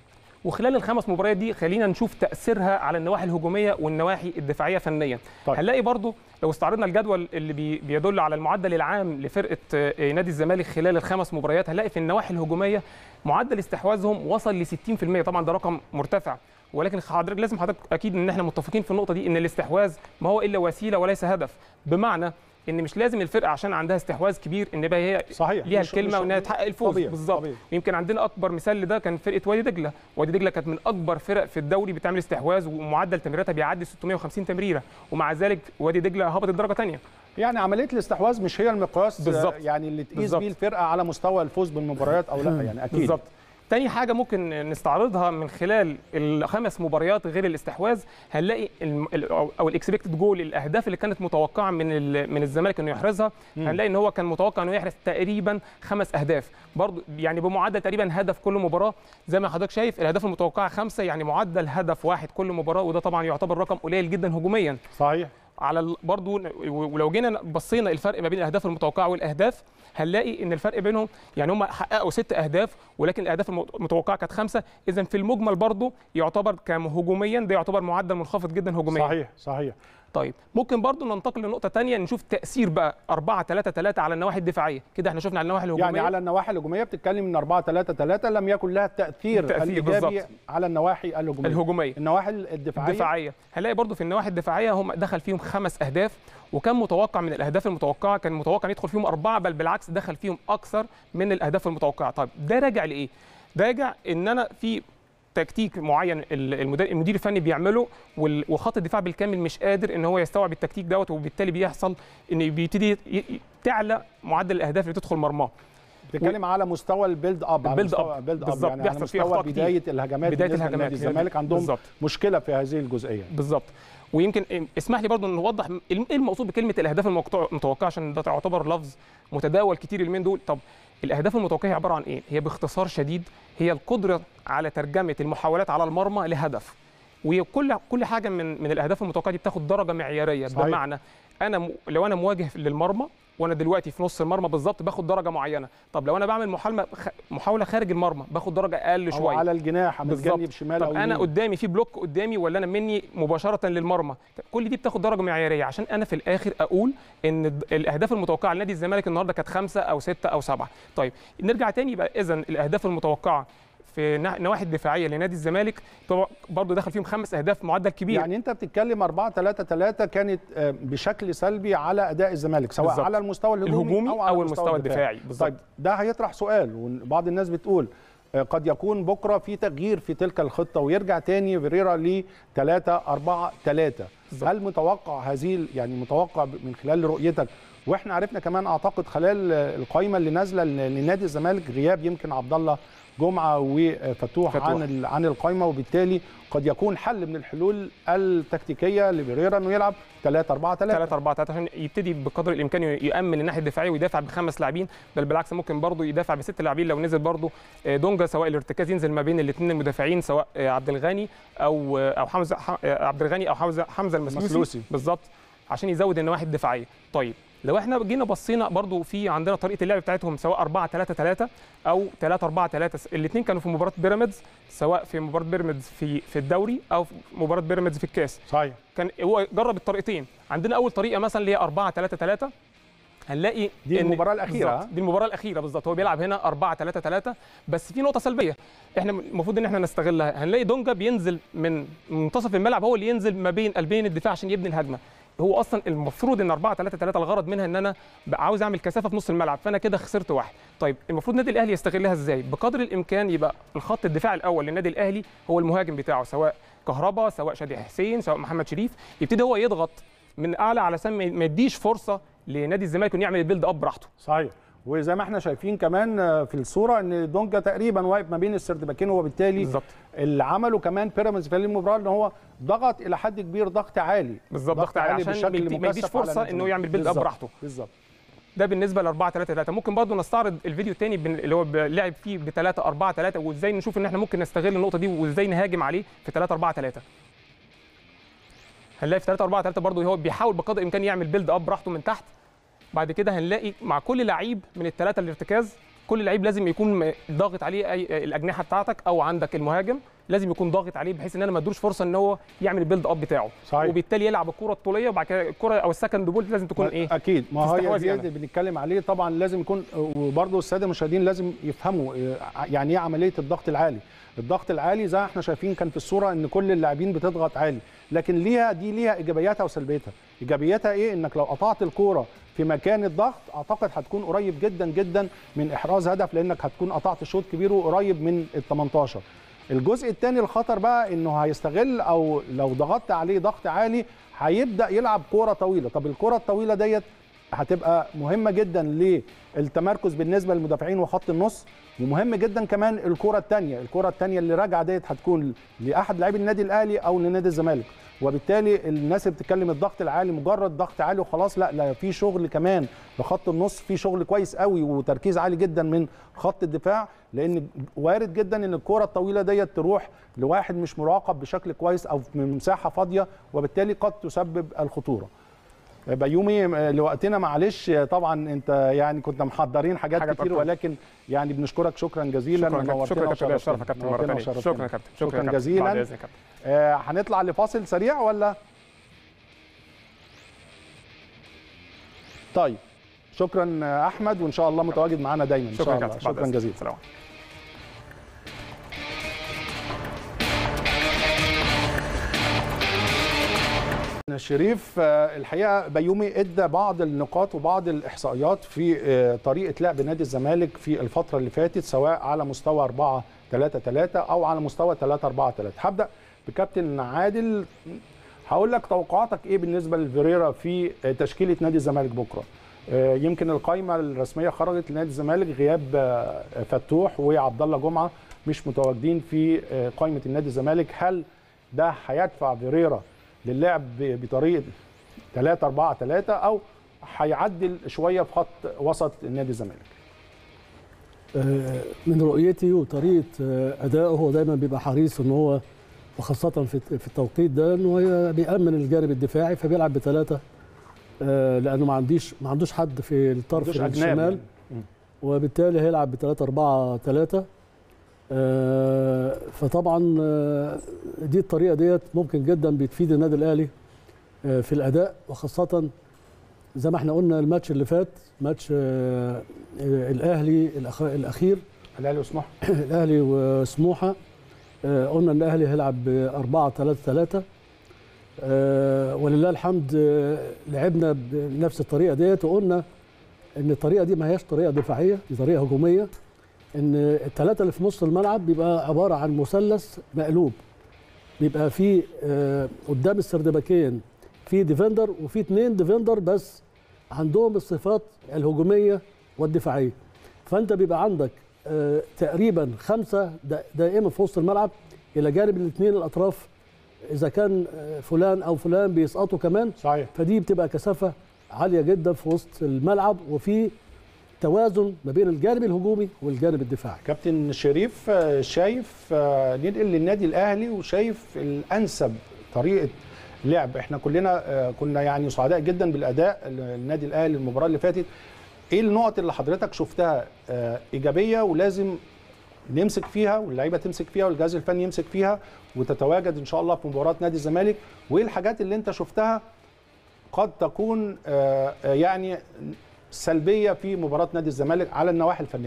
وخلال الخمس مباريات دي خلينا نشوف تاثيرها على النواحي الهجوميه والنواحي الدفاعيه فنيا طيب. هنلاقي برضو لو استعرضنا الجدول اللي بي بيدل على المعدل العام لفرقه آه، نادي الزمالك خلال الخمس مباريات هنلاقي في النواحي الهجوميه معدل استحواذهم وصل ل 60% طبعا ده رقم مرتفع ولكن حضرتك لازم حضرتك اكيد ان احنا متفقين في النقطه دي ان الاستحواذ ما هو الا وسيله وليس هدف بمعنى ان مش لازم الفرقه عشان عندها استحواذ كبير ان بقى هي صحيح ليها مش- الكلمه مش- وانها تحقق الفوز طبيعي، بالظبط طبيعي. ويمكن عندنا اكبر مثال لده كان فرقه وادي دجله وادي دجله كانت من اكبر فرق في الدوري بتعمل استحواذ ومعدل تمريراتها بيعدي 650 تمريره ومع ذلك وادي دجله هبطت درجه ثانيه يعني عمليه الاستحواذ مش هي المقياس آه، بالظبط. يعني اللي تقيس بالظبط. بيه الفرقه على مستوى الفوز بالمباريات او لا يعني اكيد بالظبط تاني حاجة ممكن نستعرضها من خلال الخمس مباريات غير الاستحواذ هنلاقي الم- ال- أو- او الاكسبكتد جول الاهداف اللي كانت متوقعة من ال- من الزمالك انه يحرزها مم. هنلاقي ان هو كان متوقع انه يحرز تقريبا خمس اهداف برضو يعني بمعدل تقريبا هدف كل مباراة زي ما حضرتك شايف الاهداف المتوقعة خمسة يعني معدل هدف واحد كل مباراة وده طبعا يعتبر رقم قليل جدا هجوميا صحيح على ال- برضو ن- ولو جينا بصينا الفرق ما بين الاهداف المتوقعه والاهداف هنلاقي ان الفرق بينهم يعني هم حققوا ست اهداف ولكن الاهداف الم- المتوقعه كانت خمسه اذا في المجمل برضو يعتبر كهجوميا ده يعتبر معدل منخفض جدا هجوميا صحيح صحيح طيب ممكن برضو ننتقل لنقطه ثانيه نشوف تاثير بقى 4 3 3 على النواحي الدفاعيه كده احنا شفنا على النواحي الهجوميه يعني على النواحي الهجوميه بتتكلم ان 4 3 3 لم يكن لها التاثير التأثير الايجابي بالظبط. على النواحي الهجوميه الهجوميه النواحي الدفاعيه الدفاعيه هنلاقي برضو في النواحي الدفاعيه هم دخل فيهم خمس اهداف وكان متوقع من الاهداف المتوقعه كان متوقع ان يدخل فيهم اربعه بل بالعكس دخل فيهم اكثر من الاهداف المتوقعه طيب ده راجع لايه ده راجع ان انا في تكتيك معين ال- المدير, المدير الفني بيعمله وال- وخط الدفاع بالكامل مش قادر ان هو يستوعب التكتيك دوت وبالتالي بيحصل ان بيبتدي ي- ي- تعلى معدل الاهداف اللي تدخل مرماه بتتكلم على مستوى البيلد اب على البيلد مستوى اب. بيلد اب بالظبط. يعني على بيحصل فيه مستوى أخطاء كتير. بدايه الهجمات بدايه بالنسبة الهجمات لنادي الزمالك عندهم بالظبط مشكله في هذه الجزئيه بالظبط ويمكن اسمح لي برضو ان نوضح ايه المقصود بكلمه الاهداف المقطوع- المتوقعه عشان ده تعتبر لفظ متداول كتير اليومين دول طب الاهداف المتوقعه هي عباره عن ايه هي باختصار شديد هي القدره على ترجمه المحاولات على المرمى لهدف وكل كل حاجه من من الاهداف المتوقعه دي بتاخد درجه معياريه صحيح. بمعنى انا م... لو انا مواجه للمرمى وانا دلوقتي في نص المرمى بالظبط باخد درجه معينه طب لو انا بعمل محاوله خ... محاوله خارج المرمى باخد درجه اقل او شويه على الجناح بالظبط. متجنب شمال او طب انا يمين. قدامي في بلوك قدامي ولا انا مني مباشره للمرمى طب كل دي بتاخد درجه معياريه عشان انا في الاخر اقول ان الد- الاهداف المتوقعه لنادي الزمالك النهارده كانت خمسه او سته او سبعه طيب نرجع تاني يبقى اذا الاهداف المتوقعه في نا- النواحي الدفاعيه لنادي الزمالك طبعا برضه دخل فيهم خمس اهداف معدل كبير يعني انت بتتكلم 4 3 3 كانت آه، بشكل سلبي على اداء الزمالك سواء بالظبط. على المستوى الهجومي, الهجومي او, على او المستوى الدفاعي بالظبط طيب ده هيطرح سؤال وبعض الناس بتقول آه، قد يكون بكره في تغيير في تلك الخطه ويرجع تاني فيريرا ل 3 4 3 بالظبط. هل متوقع هذه ال- يعني متوقع من خلال رؤيتك واحنا عرفنا كمان اعتقد خلال آه، القائمه اللي نازله ل- لنادي الزمالك غياب يمكن عبد الله جمعه وفتوح فتوح. عن ال- عن القائمه وبالتالي قد يكون حل من الحلول التكتيكيه لفيريرا انه يلعب 3 4 3 3 4 3 عشان يبتدي بقدر الامكان يامن الناحيه الدفاعيه ويدافع بخمس لاعبين بل بالعكس ممكن برضه يدافع بست لاعبين لو نزل برضه آه، دونجا سواء الارتكاز ينزل ما بين الاثنين المدافعين سواء آه، عبد الغني او آه، او حمزه ح- آه، عبد الغني او حمزه حمزه المسلوسي المسلوسي. بالظبط عشان يزود النواحي الدفاعيه طيب لو احنا جينا بصينا برضو في عندنا طريقه اللعب بتاعتهم سواء 4 3 3 او 3 4 3 الاثنين كانوا في مباراه بيراميدز سواء في مباراه بيراميدز في في الدوري او في مباراه بيراميدز في الكاس صحيح كان هو جرب الطريقتين عندنا اول طريقه مثلا اللي هي 4 3 3 هنلاقي دي إن- المباراة الأخيرة، بالظبط، ها؟ دي المباراه الاخيره بالظبط هو بيلعب هنا 4 3 3 بس في نقطه سلبيه احنا المفروض ان احنا نستغلها هنلاقي دونجا بينزل من منتصف الملعب هو اللي ينزل ما بين قلبين الدفاع عشان يبني الهجمه هو اصلا المفروض ان 4 3 3 الغرض منها ان انا بقى عاوز اعمل كثافه في نص الملعب فانا كده خسرت واحد طيب المفروض النادي الاهلي يستغلها ازاي بقدر الامكان يبقى الخط الدفاع الاول للنادي الاهلي هو المهاجم بتاعه سواء كهربا سواء شادي حسين سواء محمد شريف يبتدي هو يضغط من اعلى على سم ما يديش فرصه لنادي الزمالك انه يعمل البيلد اب براحته صحيح وزي ما احنا شايفين كمان آه، في الصوره ان دونجا تقريبا واقف ما بين السردباكين وبالتالي بالظبط اللي عمله كمان بيراميدز في المباراه ان هو ضغط الى حد كبير ضغط عالي بالظبط ضغط عالي عشان ما يدي- ما يديش مكثف على فرصه نادي انه الزمالك. يعمل بيلد اب بالظبط، براحته بالظبط ده بالنسبه ل 4 3 3 ممكن برضه نستعرض الفيديو الثاني اللي هو لعب فيه ب 3 4 3 وازاي نشوف ان احنا ممكن نستغل النقطه دي وازاي نهاجم عليه في 3 4 3 هنلاقي في 3 4 3 برضه هو بيحاول بقدر الامكان يعمل بيلد اب براحته من تحت بعد كده هنلاقي مع كل لعيب من الثلاثه الارتكاز كل لعيب لازم يكون ضاغط عليه اي الاجنحه بتاعتك او عندك المهاجم لازم يكون ضاغط عليه بحيث ان انا ما ادوش فرصه ان هو يعمل البيلد اب بتاعه صحيح. وبالتالي يلعب الكره الطوليه وبعد كده الكره او السكند بول لازم تكون ايه اكيد ما هي تستحوذ دي يعني. اللي بنتكلم عليه طبعا لازم يكون وبرضه الساده المشاهدين لازم يفهموا آه، يعني ايه عمليه الضغط العالي الضغط العالي زي ما احنا شايفين كان في الصوره ان كل اللاعبين بتضغط عالي لكن ليها دي ليها ايجابياتها وسلبياتها ايجابياتها ايه انك لو قطعت الكوره في مكان الضغط اعتقد هتكون قريب جدا جدا من احراز هدف لانك هتكون قطعت شوط كبير وقريب من ال 18 الجزء الثاني الخطر بقى انه هيستغل او لو ضغطت عليه ضغط عالي هيبدا يلعب كوره طويله طب الكوره الطويله ديت هتبقى مهمه جدا للتمركز بالنسبه للمدافعين وخط النص ومهم جدا كمان الكره الثانيه الكره الثانيه اللي راجعه ديت هتكون لاحد لاعبي النادي الاهلي او لنادي الزمالك وبالتالي الناس اللي بتتكلم الضغط العالي مجرد ضغط عالي وخلاص لا لا في شغل كمان بخط النص في شغل كويس قوي وتركيز عالي جدا من خط الدفاع لان وارد جدا ان الكره الطويله ديت تروح لواحد مش مراقب بشكل كويس او من مساحه فاضيه وبالتالي قد تسبب الخطوره بيومي لوقتنا معلش طبعا انت يعني كنا محضرين حاجات حاجات كتير أكتر. ولكن يعني بنشكرك شكرا جزيلا شكرا كابتن شكرا نورتنا كابتن لا، وشرفتنا. شرف يا كابتن مره نورتنا ثانيه وشرفتنا. شكرا يا كابتن شكرا يا كابتن. جزيلا. بعد إذنك يا كابتن. آه، هنطلع لفاصل سريع ولا طيب شكرا آه، احمد وان شاء الله متواجد معانا دايما ان شكرا شاء يا الله كابتن بعد شكرا إذنك. جزيلا سلام عليكم. شريف آه، الحقيقه بيومي ادى بعض النقاط وبعض الاحصائيات في آه، طريقه لعب نادي الزمالك في الفتره اللي فاتت سواء على مستوى 4 3 3 او على مستوى 3 4 3 هبدا بكابتن عادل هقول لك توقعاتك ايه بالنسبه لفيريرا في آه، تشكيله نادي الزمالك بكره آه، يمكن القائمه الرسميه خرجت لنادي الزمالك غياب آه، فتوح وعبد الله جمعه مش متواجدين في آه، قائمه النادي الزمالك هل ده هيدفع فيريرا للعب ب- بطريقه 3 4 3 او هيعدل شويه في خط وسط نادي الزمالك آه، من رؤيتي وطريقه آه، ادائه هو دايما بيبقى حريص ان هو وخاصه في في التوقيت ده ان هو بيامن الجانب الدفاعي فبيلعب بثلاثه آه، لانه ما عنديش ما عندوش حد في الطرف مفيش أجنبي الشمال يعني. وبالتالي هيلعب ب 3 4 3 فطبعا آه، دي الطريقه ديت ممكن جدا بتفيد النادي الاهلي آه، في الاداء وخاصه زي ما احنا قلنا الماتش اللي فات ماتش آه، آه، الاهلي الأخ- الاخير الاهلي وسموحه الاهلي وسموحه آه، قلنا ان الاهلي هيلعب ب 4 3 3 ولله الحمد آه، لعبنا بنفس الطريقه ديت وقلنا ان الطريقه دي ما هياش طريقه دفاعيه دي طريقه هجوميه ان الثلاثه اللي في نص الملعب بيبقى عباره عن مثلث مقلوب بيبقى في آه، قدام السردباكين في ديفندر وفي اثنين ديفندر بس عندهم الصفات الهجوميه والدفاعيه فانت بيبقى عندك آه، تقريبا خمسه دا- دائما في وسط الملعب الى جانب الاثنين الاطراف اذا كان آه، فلان او فلان بيسقطوا كمان صحيح فدي بتبقى كثافه عاليه جدا في وسط الملعب وفي توازن ما بين الجانب الهجومي والجانب الدفاعي كابتن شريف آه، شايف آه، ننقل للنادي الاهلي وشايف الانسب طريقه لعب احنا كلنا آه، كنا يعني سعداء جدا بالاداء النادي الاهلي المباراه اللي فاتت ايه النقط اللي حضرتك شفتها آه، ايجابيه ولازم نمسك فيها واللعيبه تمسك فيها والجهاز الفني يمسك فيها وتتواجد ان شاء الله في مباراه نادي الزمالك وايه الحاجات اللي انت شفتها قد تكون آه، آه، يعني سلبيه في مباراه نادي الزمالك على النواحي الفنيه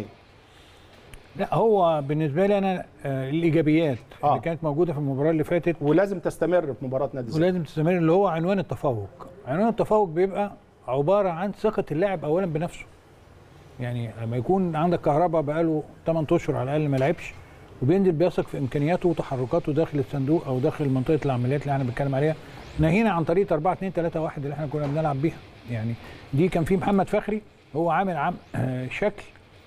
لا هو بالنسبه لي انا آه، الايجابيات آه. اللي كانت موجوده في المباراه اللي فاتت ولازم تستمر في مباراه نادي الزمالك ولازم تستمر اللي هو عنوان التفوق عنوان التفوق بيبقى عباره عن ثقه اللاعب اولا بنفسه يعني لما يكون عندك كهرباء بقاله 8 اشهر على الاقل ما لعبش وبينزل بيثق في امكانياته وتحركاته داخل الصندوق او داخل منطقه العمليات اللي احنا بنتكلم عليها ناهينا عن طريقه 4 2 3 1 اللي احنا كنا بنلعب بيها يعني دي كان في محمد فخري هو عامل عم آه، شكل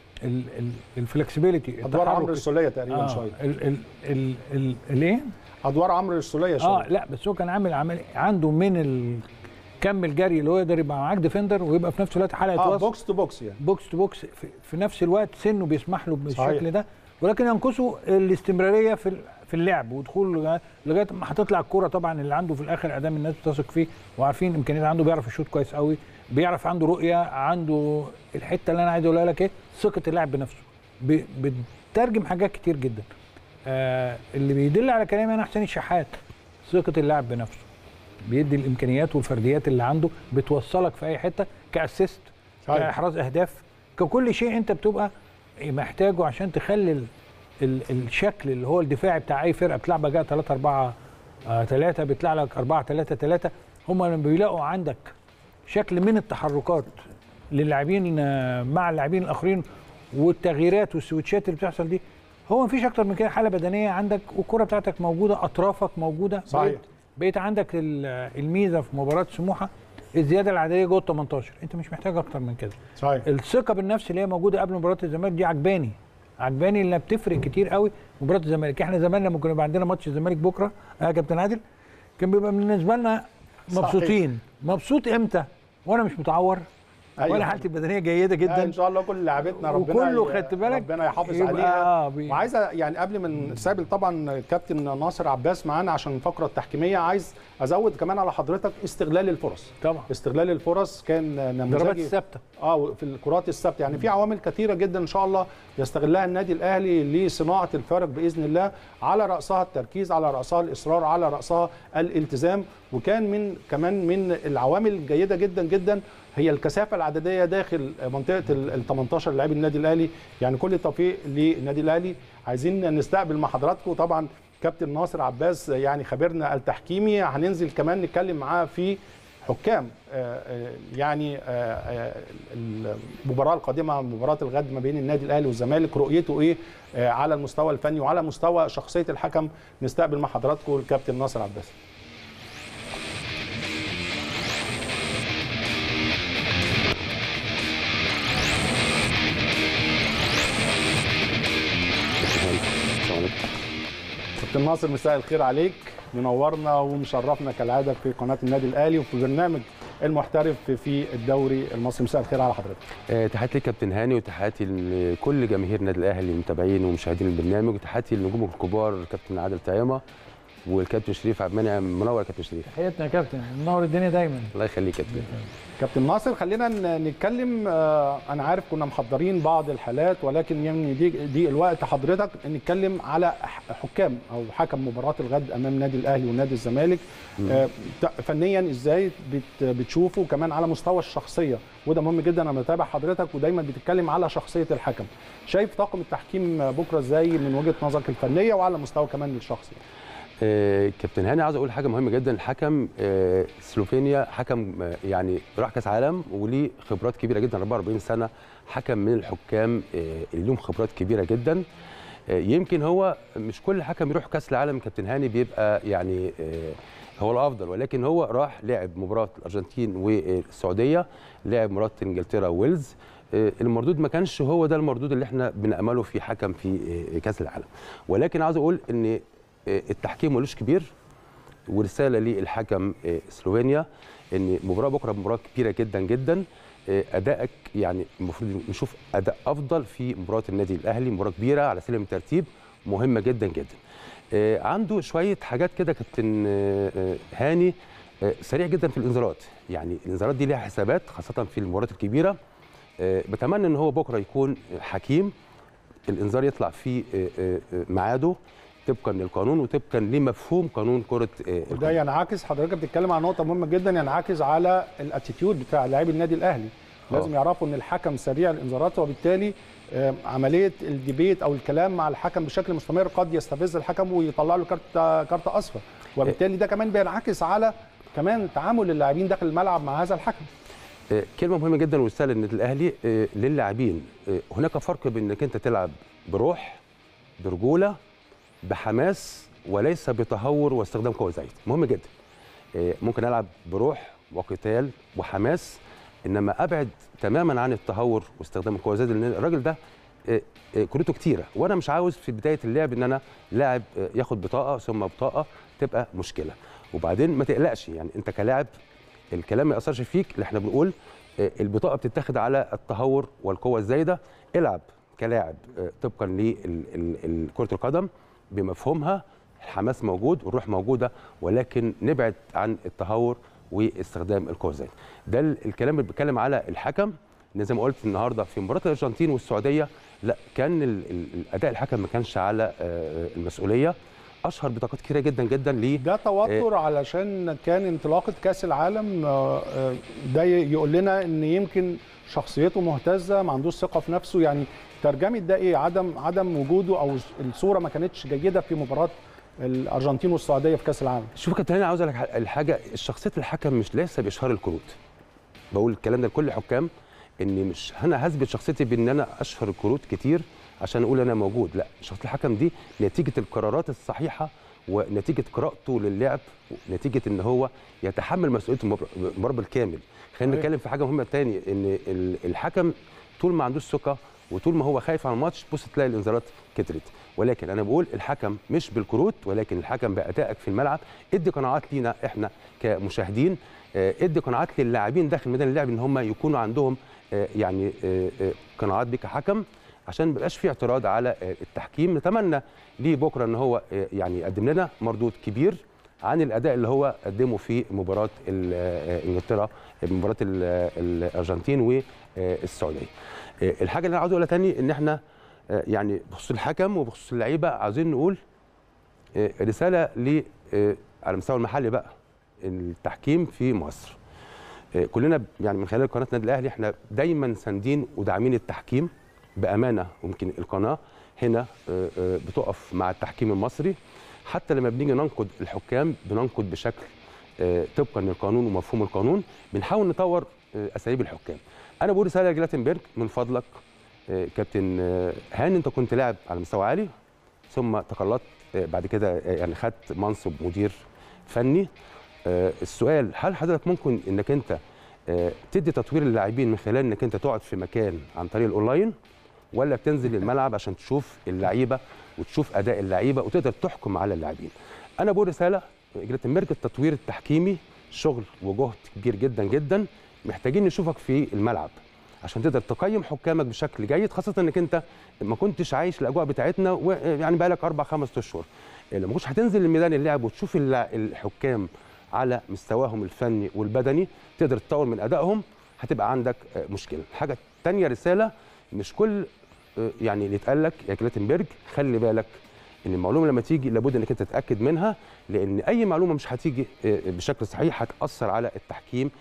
الفلكسبيليتي ادوار عمرو السوليه تقريبا آه شويه ال ال ال ال الايه ادوار عمرو السوليه شويه اه لا بس هو كان عامل عمل عنده من ال كمل جري اللي هو يقدر يبقى معاك ديفندر ويبقى في نفس الوقت حلقه اه وسط بوكس تو بوكس يعني بوكس تو بوكس في, في نفس الوقت سنه بيسمح له بالشكل صحيح. ده ولكن ينقصه الاستمراريه في ال- في اللعب ودخول لغايه لغايه ما هتطلع الكوره طبعا اللي عنده في الاخر ادام الناس بتثق فيه وعارفين امكانيات عنده بيعرف يشوط كويس قوي بيعرف عنده رؤيه عنده الحته اللي انا عايز اقولها لك ايه ثقه اللاعب بنفسه ب- بتترجم حاجات كتير جدا آه اللي بيدل على كلامي انا حسين الشحات ثقه اللاعب بنفسه بيدي الامكانيات والفرديات اللي عنده بتوصلك في اي حته كاسيست صحيح. كاحراز اهداف ككل شيء انت بتبقى محتاجه عشان تخلي ال- ال- الشكل اللي هو الدفاعي بتاع اي فرقه بتلعب بقى 3 4 3 بيطلع لك 4 3 3 هم لما بيلاقوا عندك شكل من التحركات للاعبين آه، مع اللاعبين الاخرين والتغييرات والسويتشات اللي بتحصل دي هو مفيش اكتر من كده حاله بدنيه عندك والكره بتاعتك موجوده اطرافك موجوده صحيح. بقيت, بقيت عندك ال- الميزه في مباراه سموحه الزياده العاديه جوه ال 18 انت مش محتاج اكتر من كده صحيح الثقه بالنفس اللي هي موجوده قبل مباراه الزمالك دي عجباني عجباني انها بتفرق كتير قوي في مباراه الزمالك احنا زمان لما كنا يبقى عندنا ماتش الزمالك بكره اه يا كابتن عادل كان بيبقى بالنسبه لنا مبسوطين مبسوط امتى وانا مش متعور أيوة. وانا حالتي البدنيه جيده لا، ان جدا شاء الله كل لعبتنا ربنا وكله ي- خدت بالك ربنا يحافظ يبقى عليها آه بي- وعايز يعني قبل ما نسابل طبعا كابتن ناصر عباس معانا عشان الفقره التحكيميه عايز ازود كمان على حضرتك استغلال الفرص طبعا استغلال الفرص كان ضربات نموذجي الثابته اه في الكرات الثابته يعني في عوامل كثيره جدا ان شاء الله يستغلها النادي الاهلي لصناعه الفارق باذن الله على راسها التركيز على راسها الاصرار على راسها الالتزام وكان من كمان من العوامل الجيده جدا جدا هي الكثافه العدديه داخل منطقه ال 18 لاعبي النادي الاهلي يعني كل التوفيق للنادي الاهلي عايزين نستقبل مع حضراتكم طبعا كابتن ناصر عباس يعني خبيرنا التحكيمي هننزل كمان نتكلم معاه في حكام آه، آه، يعني آه، آه، المباراه القادمه مباراه الغد ما بين النادي الاهلي والزمالك رؤيته ايه آه، على المستوى الفني وعلى مستوى شخصيه الحكم نستقبل مع حضراتكم الكابتن ناصر عباس كابتن ناصر مساء الخير عليك منورنا ومشرفنا كالعاده في قناه النادي الاهلي وفي برنامج المحترف في الدوري المصري مساء الخير على حضرتك آه، تحياتي ليك كابتن هاني وتحياتي لكل جماهير النادي الاهلي المتابعين ومشاهدين البرنامج وتحياتي للنجوم الكبار كابتن عادل طعيمه والكابتن شريف عبد المنعم منور يا كابتن شريف تحياتنا يا كابتن منور الدنيا دايما الله يخليك يا كابتن كابتن ناصر خلينا ن- نتكلم آه، انا عارف كنا محضرين بعض الحالات ولكن يعني دي دي الوقت حضرتك نتكلم على ح- حكام او حكم مباراه الغد امام نادي الاهلي ونادي الزمالك آه، ت- فنيا ازاي بت- بتشوفه كمان على مستوى الشخصيه وده مهم جدا انا بتابع حضرتك ودايما بتتكلم على شخصيه الحكم شايف طاقم التحكيم بكره ازاي من وجهه نظرك الفنيه وعلى مستوى كمان الشخصي آه، كابتن هاني عاوز اقول حاجه مهمه جدا الحكم آه، سلوفينيا حكم آه، يعني راح كاس عالم وليه خبرات كبيره جدا 44 سنه حكم من الحكام آه، اللي لهم خبرات كبيره جدا آه، يمكن هو مش كل حكم يروح كاس العالم كابتن هاني بيبقى يعني آه، هو الافضل ولكن هو راح لعب مباراه الارجنتين والسعوديه لعب مباراه انجلترا ويلز آه، المردود ما كانش هو ده المردود اللي احنا بنامله في حكم في آه، كاس العالم ولكن عاوز اقول ان آه، التحكيم ملوش كبير ورساله للحكم آه، سلوفينيا ان مباراه بكره مباراه كبيره جدا جدا آه، ادائك يعني المفروض نشوف اداء افضل في مباراه النادي الاهلي مباراه كبيره على سلم الترتيب مهمه جدا جدا آه، عنده شويه حاجات كده كابتن آه، آه، هاني آه، سريع جدا في الانذارات يعني الانذارات دي ليها حسابات خاصه في المباريات الكبيره آه، بتمنى ان هو بكره يكون حكيم الانذار يطلع في آه، آه، آه، ميعاده طبقا للقانون وطبقا لمفهوم قانون كره آه، وده ينعكس حضرتك بتتكلم عن نقطه مهمه جدا ينعكس على الاتيتيود بتاع لاعبي النادي الاهلي لازم آه. يعرفوا ان الحكم سريع الانذارات وبالتالي آه، عمليه الديبيت او الكلام مع الحكم بشكل مستمر قد يستفز الحكم ويطلع له كارت كارت اصفر وبالتالي ده كمان بينعكس على كمان تعامل اللاعبين داخل الملعب مع هذا الحكم آه، كلمه مهمه جدا ورساله للنادي الاهلي آه، للاعبين آه، هناك فرق بين انك انت تلعب بروح برجوله بحماس وليس بتهور واستخدام قوه زايد مهم جدا آه، ممكن العب بروح وقتال وحماس انما ابعد تماما عن التهور واستخدام القوه زايد لان الراجل ده آه، آه، كروته كتيره وانا مش عاوز في بدايه اللعب ان انا لاعب آه، ياخد بطاقه ثم بطاقه تبقى مشكله وبعدين ما تقلقش يعني انت كلاعب الكلام ما ياثرش فيك اللي احنا بنقول آه، البطاقه بتتاخد على التهور والقوه الزايده العب كلاعب آه، طبقا لكره القدم بمفهومها الحماس موجود والروح موجوده ولكن نبعد عن التهور واستخدام القوه الزايده ده ال- الكلام اللي بيتكلم على الحكم ان زي ما قلت النهارده في مباراه الارجنتين والسعوديه لا كان ال- ال- الاداء الحكم ما كانش على آه، المسؤوليه اشهر بطاقات كتيره جدا جدا ليه ده توتر علشان كان انطلاقه كاس العالم آه، آه، ده ي- يقول لنا ان يمكن شخصيته مهتزه ما عندوش ثقه في نفسه يعني ترجمه ده ايه عدم عدم وجوده او الصوره ما كانتش جيده في مباراه الارجنتين والسعوديه في كاس العالم شوف يا كابتن هاني عاوز اقول لك الحاجه شخصيه الحكم مش ليس باشهار الكروت بقول الكلام ده لكل الحكام ان مش انا هثبت شخصيتي بان انا اشهر الكروت كتير عشان اقول انا موجود لا شخصيه الحكم دي نتيجه القرارات الصحيحه ونتيجه قراءته للعب نتيجه ان هو يتحمل مسؤوليه المبر- المباراه بالكامل خلينا صحيح. نتكلم في حاجه مهمه تاني ان ال- الحكم طول ما عندوش ثقه وطول ما هو خايف على الماتش بص تلاقي الانذارات كترت ولكن انا بقول الحكم مش بالكروت ولكن الحكم بادائك في الملعب ادي قناعات لينا احنا كمشاهدين آه، ادي قناعات للاعبين داخل ميدان اللعب ان هم يكونوا عندهم آه، يعني آه، آه، قناعات بك كحكم عشان ما يبقاش في اعتراض على آه، التحكيم نتمنى ليه بكره ان هو آه، يعني يقدم لنا مردود كبير عن الاداء اللي هو قدمه في مباراه ال- آه، انجلترا مباراه ال- الارجنتين والسعوديه آه، الحاجه اللي انا عاوز اقولها تاني ان احنا آه، يعني بخصوص الحكم وبخصوص اللعيبه عاوزين نقول آه، رساله ل آه، على المستوى المحلي بقى التحكيم في مصر آه، كلنا يعني من خلال قناه النادي الاهلي احنا دايما ساندين وداعمين التحكيم بامانه ويمكن القناه هنا آه، آه، بتقف مع التحكيم المصري حتى لما بنيجي ننقد الحكام بننقد بشكل آه، طبقا للقانون ومفهوم القانون بنحاول نطور آه، اساليب الحكام انا بقول رساله لجلاتنبرج من فضلك آه، كابتن آه، هاني انت كنت لاعب على مستوى عالي ثم تقلدت آه، بعد كده آه، يعني خدت منصب مدير فني آه، السؤال هل حضرتك ممكن انك انت آه، تدي تطوير للاعبين من خلال انك انت تقعد في مكان عن طريق الاونلاين ولا بتنزل الملعب عشان تشوف اللعيبه وتشوف اداء اللعيبه وتقدر تحكم على اللاعبين انا بقول رساله جلاتنبرج التطوير التحكيمي شغل وجهد كبير جدا جدا محتاجين نشوفك في الملعب عشان تقدر تقيم حكامك بشكل جيد خاصه انك انت ما كنتش عايش الاجواء بتاعتنا ويعني بقالك اربع خمس اشهر لما كنتش هتنزل لميدان اللعب وتشوف الل- الحكام على مستواهم الفني والبدني تقدر تطور من ادائهم هتبقى عندك آه، مشكله الحاجه الثانيه رساله مش كل آه، يعني اللي اتقال لك يا جلاتنبرج خلي بالك ان المعلومه لما تيجي لابد انك انت تتاكد منها لان اي معلومه مش هتيجي آه، بشكل صحيح هتاثر على التحكيم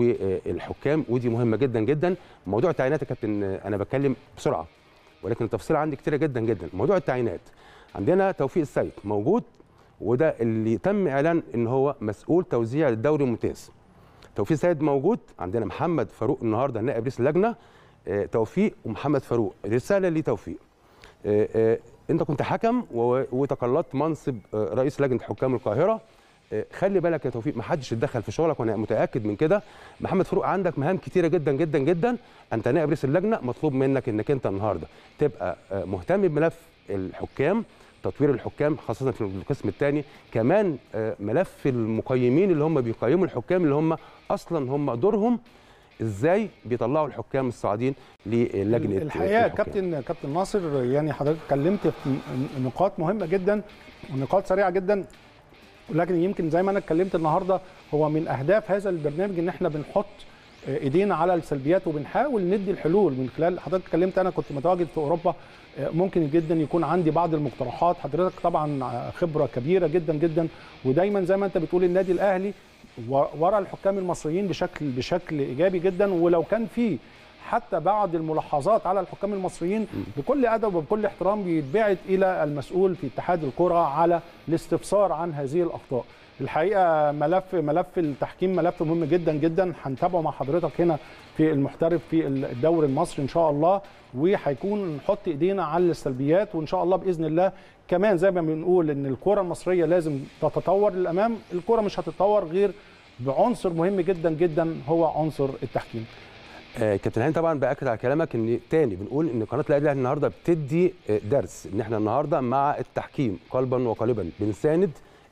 والحكام ودي مهمه جدا جدا موضوع التعيينات يا كابتن آه، انا بتكلم بسرعه ولكن التفصيل عندي كتيره جدا جدا موضوع التعيينات عندنا توفيق السيد موجود وده اللي تم اعلان ان هو مسؤول توزيع الدوري الممتاز توفيق السيد موجود عندنا محمد فاروق النهارده نائب رئيس اللجنه آه، توفيق ومحمد فاروق رساله لتوفيق آه، آه، انت كنت حكم و- وتقلدت منصب آه، رئيس لجنه حكام القاهره آه، خلي بالك يا توفيق ما حدش يتدخل في شغلك وانا متاكد من كده محمد فاروق عندك مهام كتيره جدا جدا جدا انت نائب رئيس اللجنه مطلوب منك انك انت النهارده تبقى آه، مهتم بملف الحكام تطوير الحكام خاصه في القسم الثاني كمان آه، ملف المقيمين اللي هم بيقيموا الحكام اللي هم اصلا هم دورهم ازاي بيطلعوا الحكام الصاعدين للجنه الحقيقه الحكام. كابتن كابتن ناصر يعني حضرتك اتكلمت في ن- نقاط مهمه جدا ونقاط سريعه جدا ولكن يمكن زي ما انا اتكلمت النهارده هو من اهداف هذا البرنامج ان احنا بنحط آه، ايدينا على السلبيات وبنحاول ندي الحلول من خلال حضرتك اتكلمت انا كنت متواجد في اوروبا آه، ممكن جدا يكون عندي بعض المقترحات حضرتك طبعا آه، خبره كبيره جدا جدا ودايما زي ما انت بتقول النادي الاهلي و- ورا الحكام المصريين بشكل بشكل ايجابي جدا ولو كان في حتى بعض الملاحظات على الحكام المصريين بكل ادب وبكل احترام بيتبعت الى المسؤول في اتحاد الكره على الاستفسار عن هذه الاخطاء. الحقيقه ملف ملف التحكيم ملف مهم جدا جدا هنتابعه مع حضرتك هنا في المحترف في الدوري المصري ان شاء الله وهيكون نحط ايدينا على السلبيات وان شاء الله باذن الله كمان زي ما بنقول ان الكره المصريه لازم تتطور للامام، الكره مش هتتطور غير بعنصر مهم جدا جدا هو عنصر التحكيم. آه، كابتن هاني طبعا باكد على كلامك ان تاني بنقول ان قناه الاهلي النهارده بتدي آه، درس ان احنا النهارده مع التحكيم قلبا وقالبا بنساند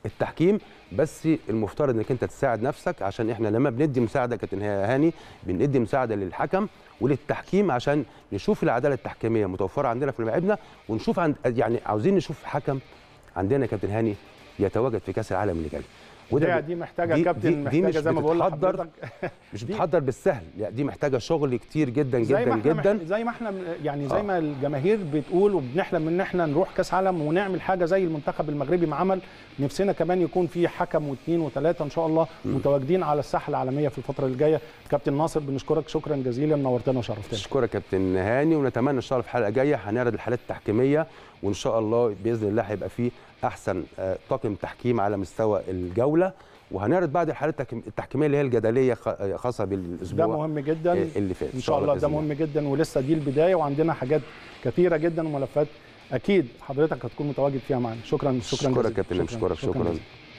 التحكيم بس المفترض انك انت تساعد نفسك عشان احنا لما بندي مساعده كابتن هاني بندي مساعده للحكم وللتحكيم عشان نشوف العداله التحكيميه متوفره عندنا في ملاعبنا ونشوف عند يعني عاوزين نشوف حكم عندنا يا كابتن هاني يتواجد في كاس العالم اللي جاي وده ب- دي محتاجه دي- كابتن دي- دي محتاجه مش زي ما بقول بتتحضر لحضرتك مش دي- بتحضر بالسهل لا دي محتاجه شغل كتير جدا زي ما جدا احنا جدا مح- زي ما احنا يعني زي آه. ما الجماهير بتقول وبنحلم ان احنا نروح كاس عالم ونعمل حاجه زي المنتخب المغربي ما عمل نفسنا كمان يكون في حكم واثنين وثلاثه ان شاء الله متواجدين على الساحه العالميه في الفتره اللي جايه كابتن ناصر بنشكرك شكرا جزيلا نورتنا وشرفتنا اشكرك كابتن هاني ونتمنى ان شاء الله في حلقه جايه هنعرض الحالات التحكيميه وان شاء الله باذن الله هيبقى في احسن آه، طاقم تحكيم على مستوى الجوله وهنعرض بعد الحالات التحكيم- التحكيميه اللي هي الجدليه خ- آه، خاصه ده بالاسبوع مهم جدا آه، اللي فات ان شاء الله ده بإذن مهم جدا ولسه دي البدايه وعندنا حاجات كثيره جدا وملفات اكيد حضرتك هتكون متواجد فيها معانا شكرا شكرا اشكرك جزيلا. كابتن اشكرك شكرا جزيلا.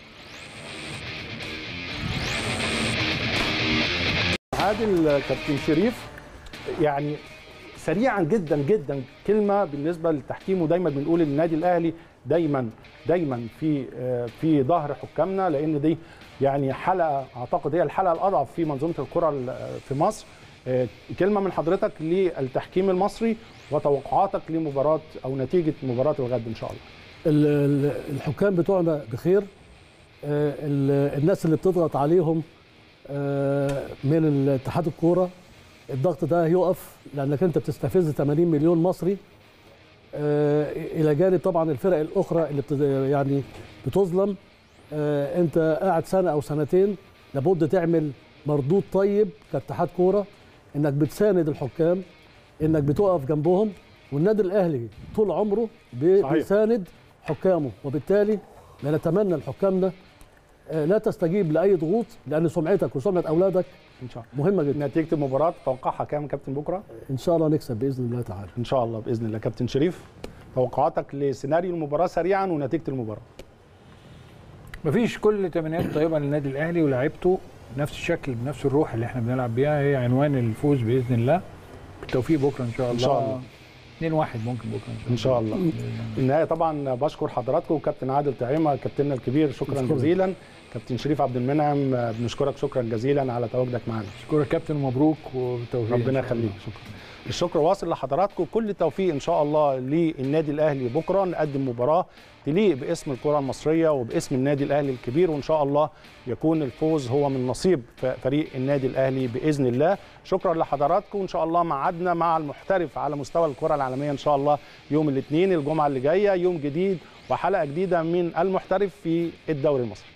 عادل كابتن شريف يعني سريعا جدا جدا كلمه بالنسبه للتحكيم ودايما بنقول إن النادي الاهلي دايما دايما في آه، في ظهر حكامنا لان دي يعني حلقه اعتقد هي الحلقه الاضعف في منظومه الكره ال- في مصر آه، كلمه من حضرتك للتحكيم المصري وتوقعاتك لمباراه او نتيجه مباراه الغد ان شاء الله ال- ال- الحكام بتوعنا بخير آه، ال- الناس اللي بتضغط عليهم آه، من اتحاد الكوره الضغط ده يقف لانك انت بتستفز 80 مليون مصري آه، الى جانب طبعا الفرق الاخرى اللي بتد... يعني بتظلم آه، انت قاعد سنه او سنتين لابد تعمل مردود طيب كاتحاد كوره انك بتساند الحكام انك بتقف جنبهم والنادي الاهلي طول عمره بي- صحيح. بيساند حكامه وبالتالي لا نتمنى لحكامنا آه، لا تستجيب لاي ضغوط لان سمعتك وسمعه اولادك ان شاء الله مهمه جدا نتيجه المباراه توقعها كام كابتن بكره ان شاء الله نكسب باذن الله تعالى ان شاء الله باذن الله كابتن شريف توقعاتك لسيناريو المباراه سريعا ونتيجه المباراه مفيش كل تمنيات طيبه للنادي الاهلي ولاعيبته نفس الشكل بنفس الروح اللي احنا بنلعب بيها هي عنوان الفوز باذن الله بالتوفيق بكره ان شاء الله إن شاء الله. 2 1 ممكن بكره ان شاء الله في النهايه طبعا بشكر حضراتكم كابتن عادل طعيمه كابتننا الكبير شكرا شكراً. جزيلا كابتن شريف عبد المنعم بنشكرك شكرا جزيلا على تواجدك معنا اشكرك كابتن مبروك وبالتوفيق إن ربنا شاء الله. يخليك شكرا الشكر واصل لحضراتكم كل التوفيق ان شاء الله للنادي الاهلي بكره نقدم مباراه تليق باسم الكره المصريه وباسم النادي الاهلي الكبير وان شاء الله يكون الفوز هو من نصيب ف- فريق النادي الاهلي باذن الله شكرا لحضراتكم ان شاء الله معادنا مع المحترف على مستوى الكره العالميه ان شاء الله يوم الاثنين الجمعه اللي جايه يوم جديد وحلقه جديده من المحترف في الدوري المصري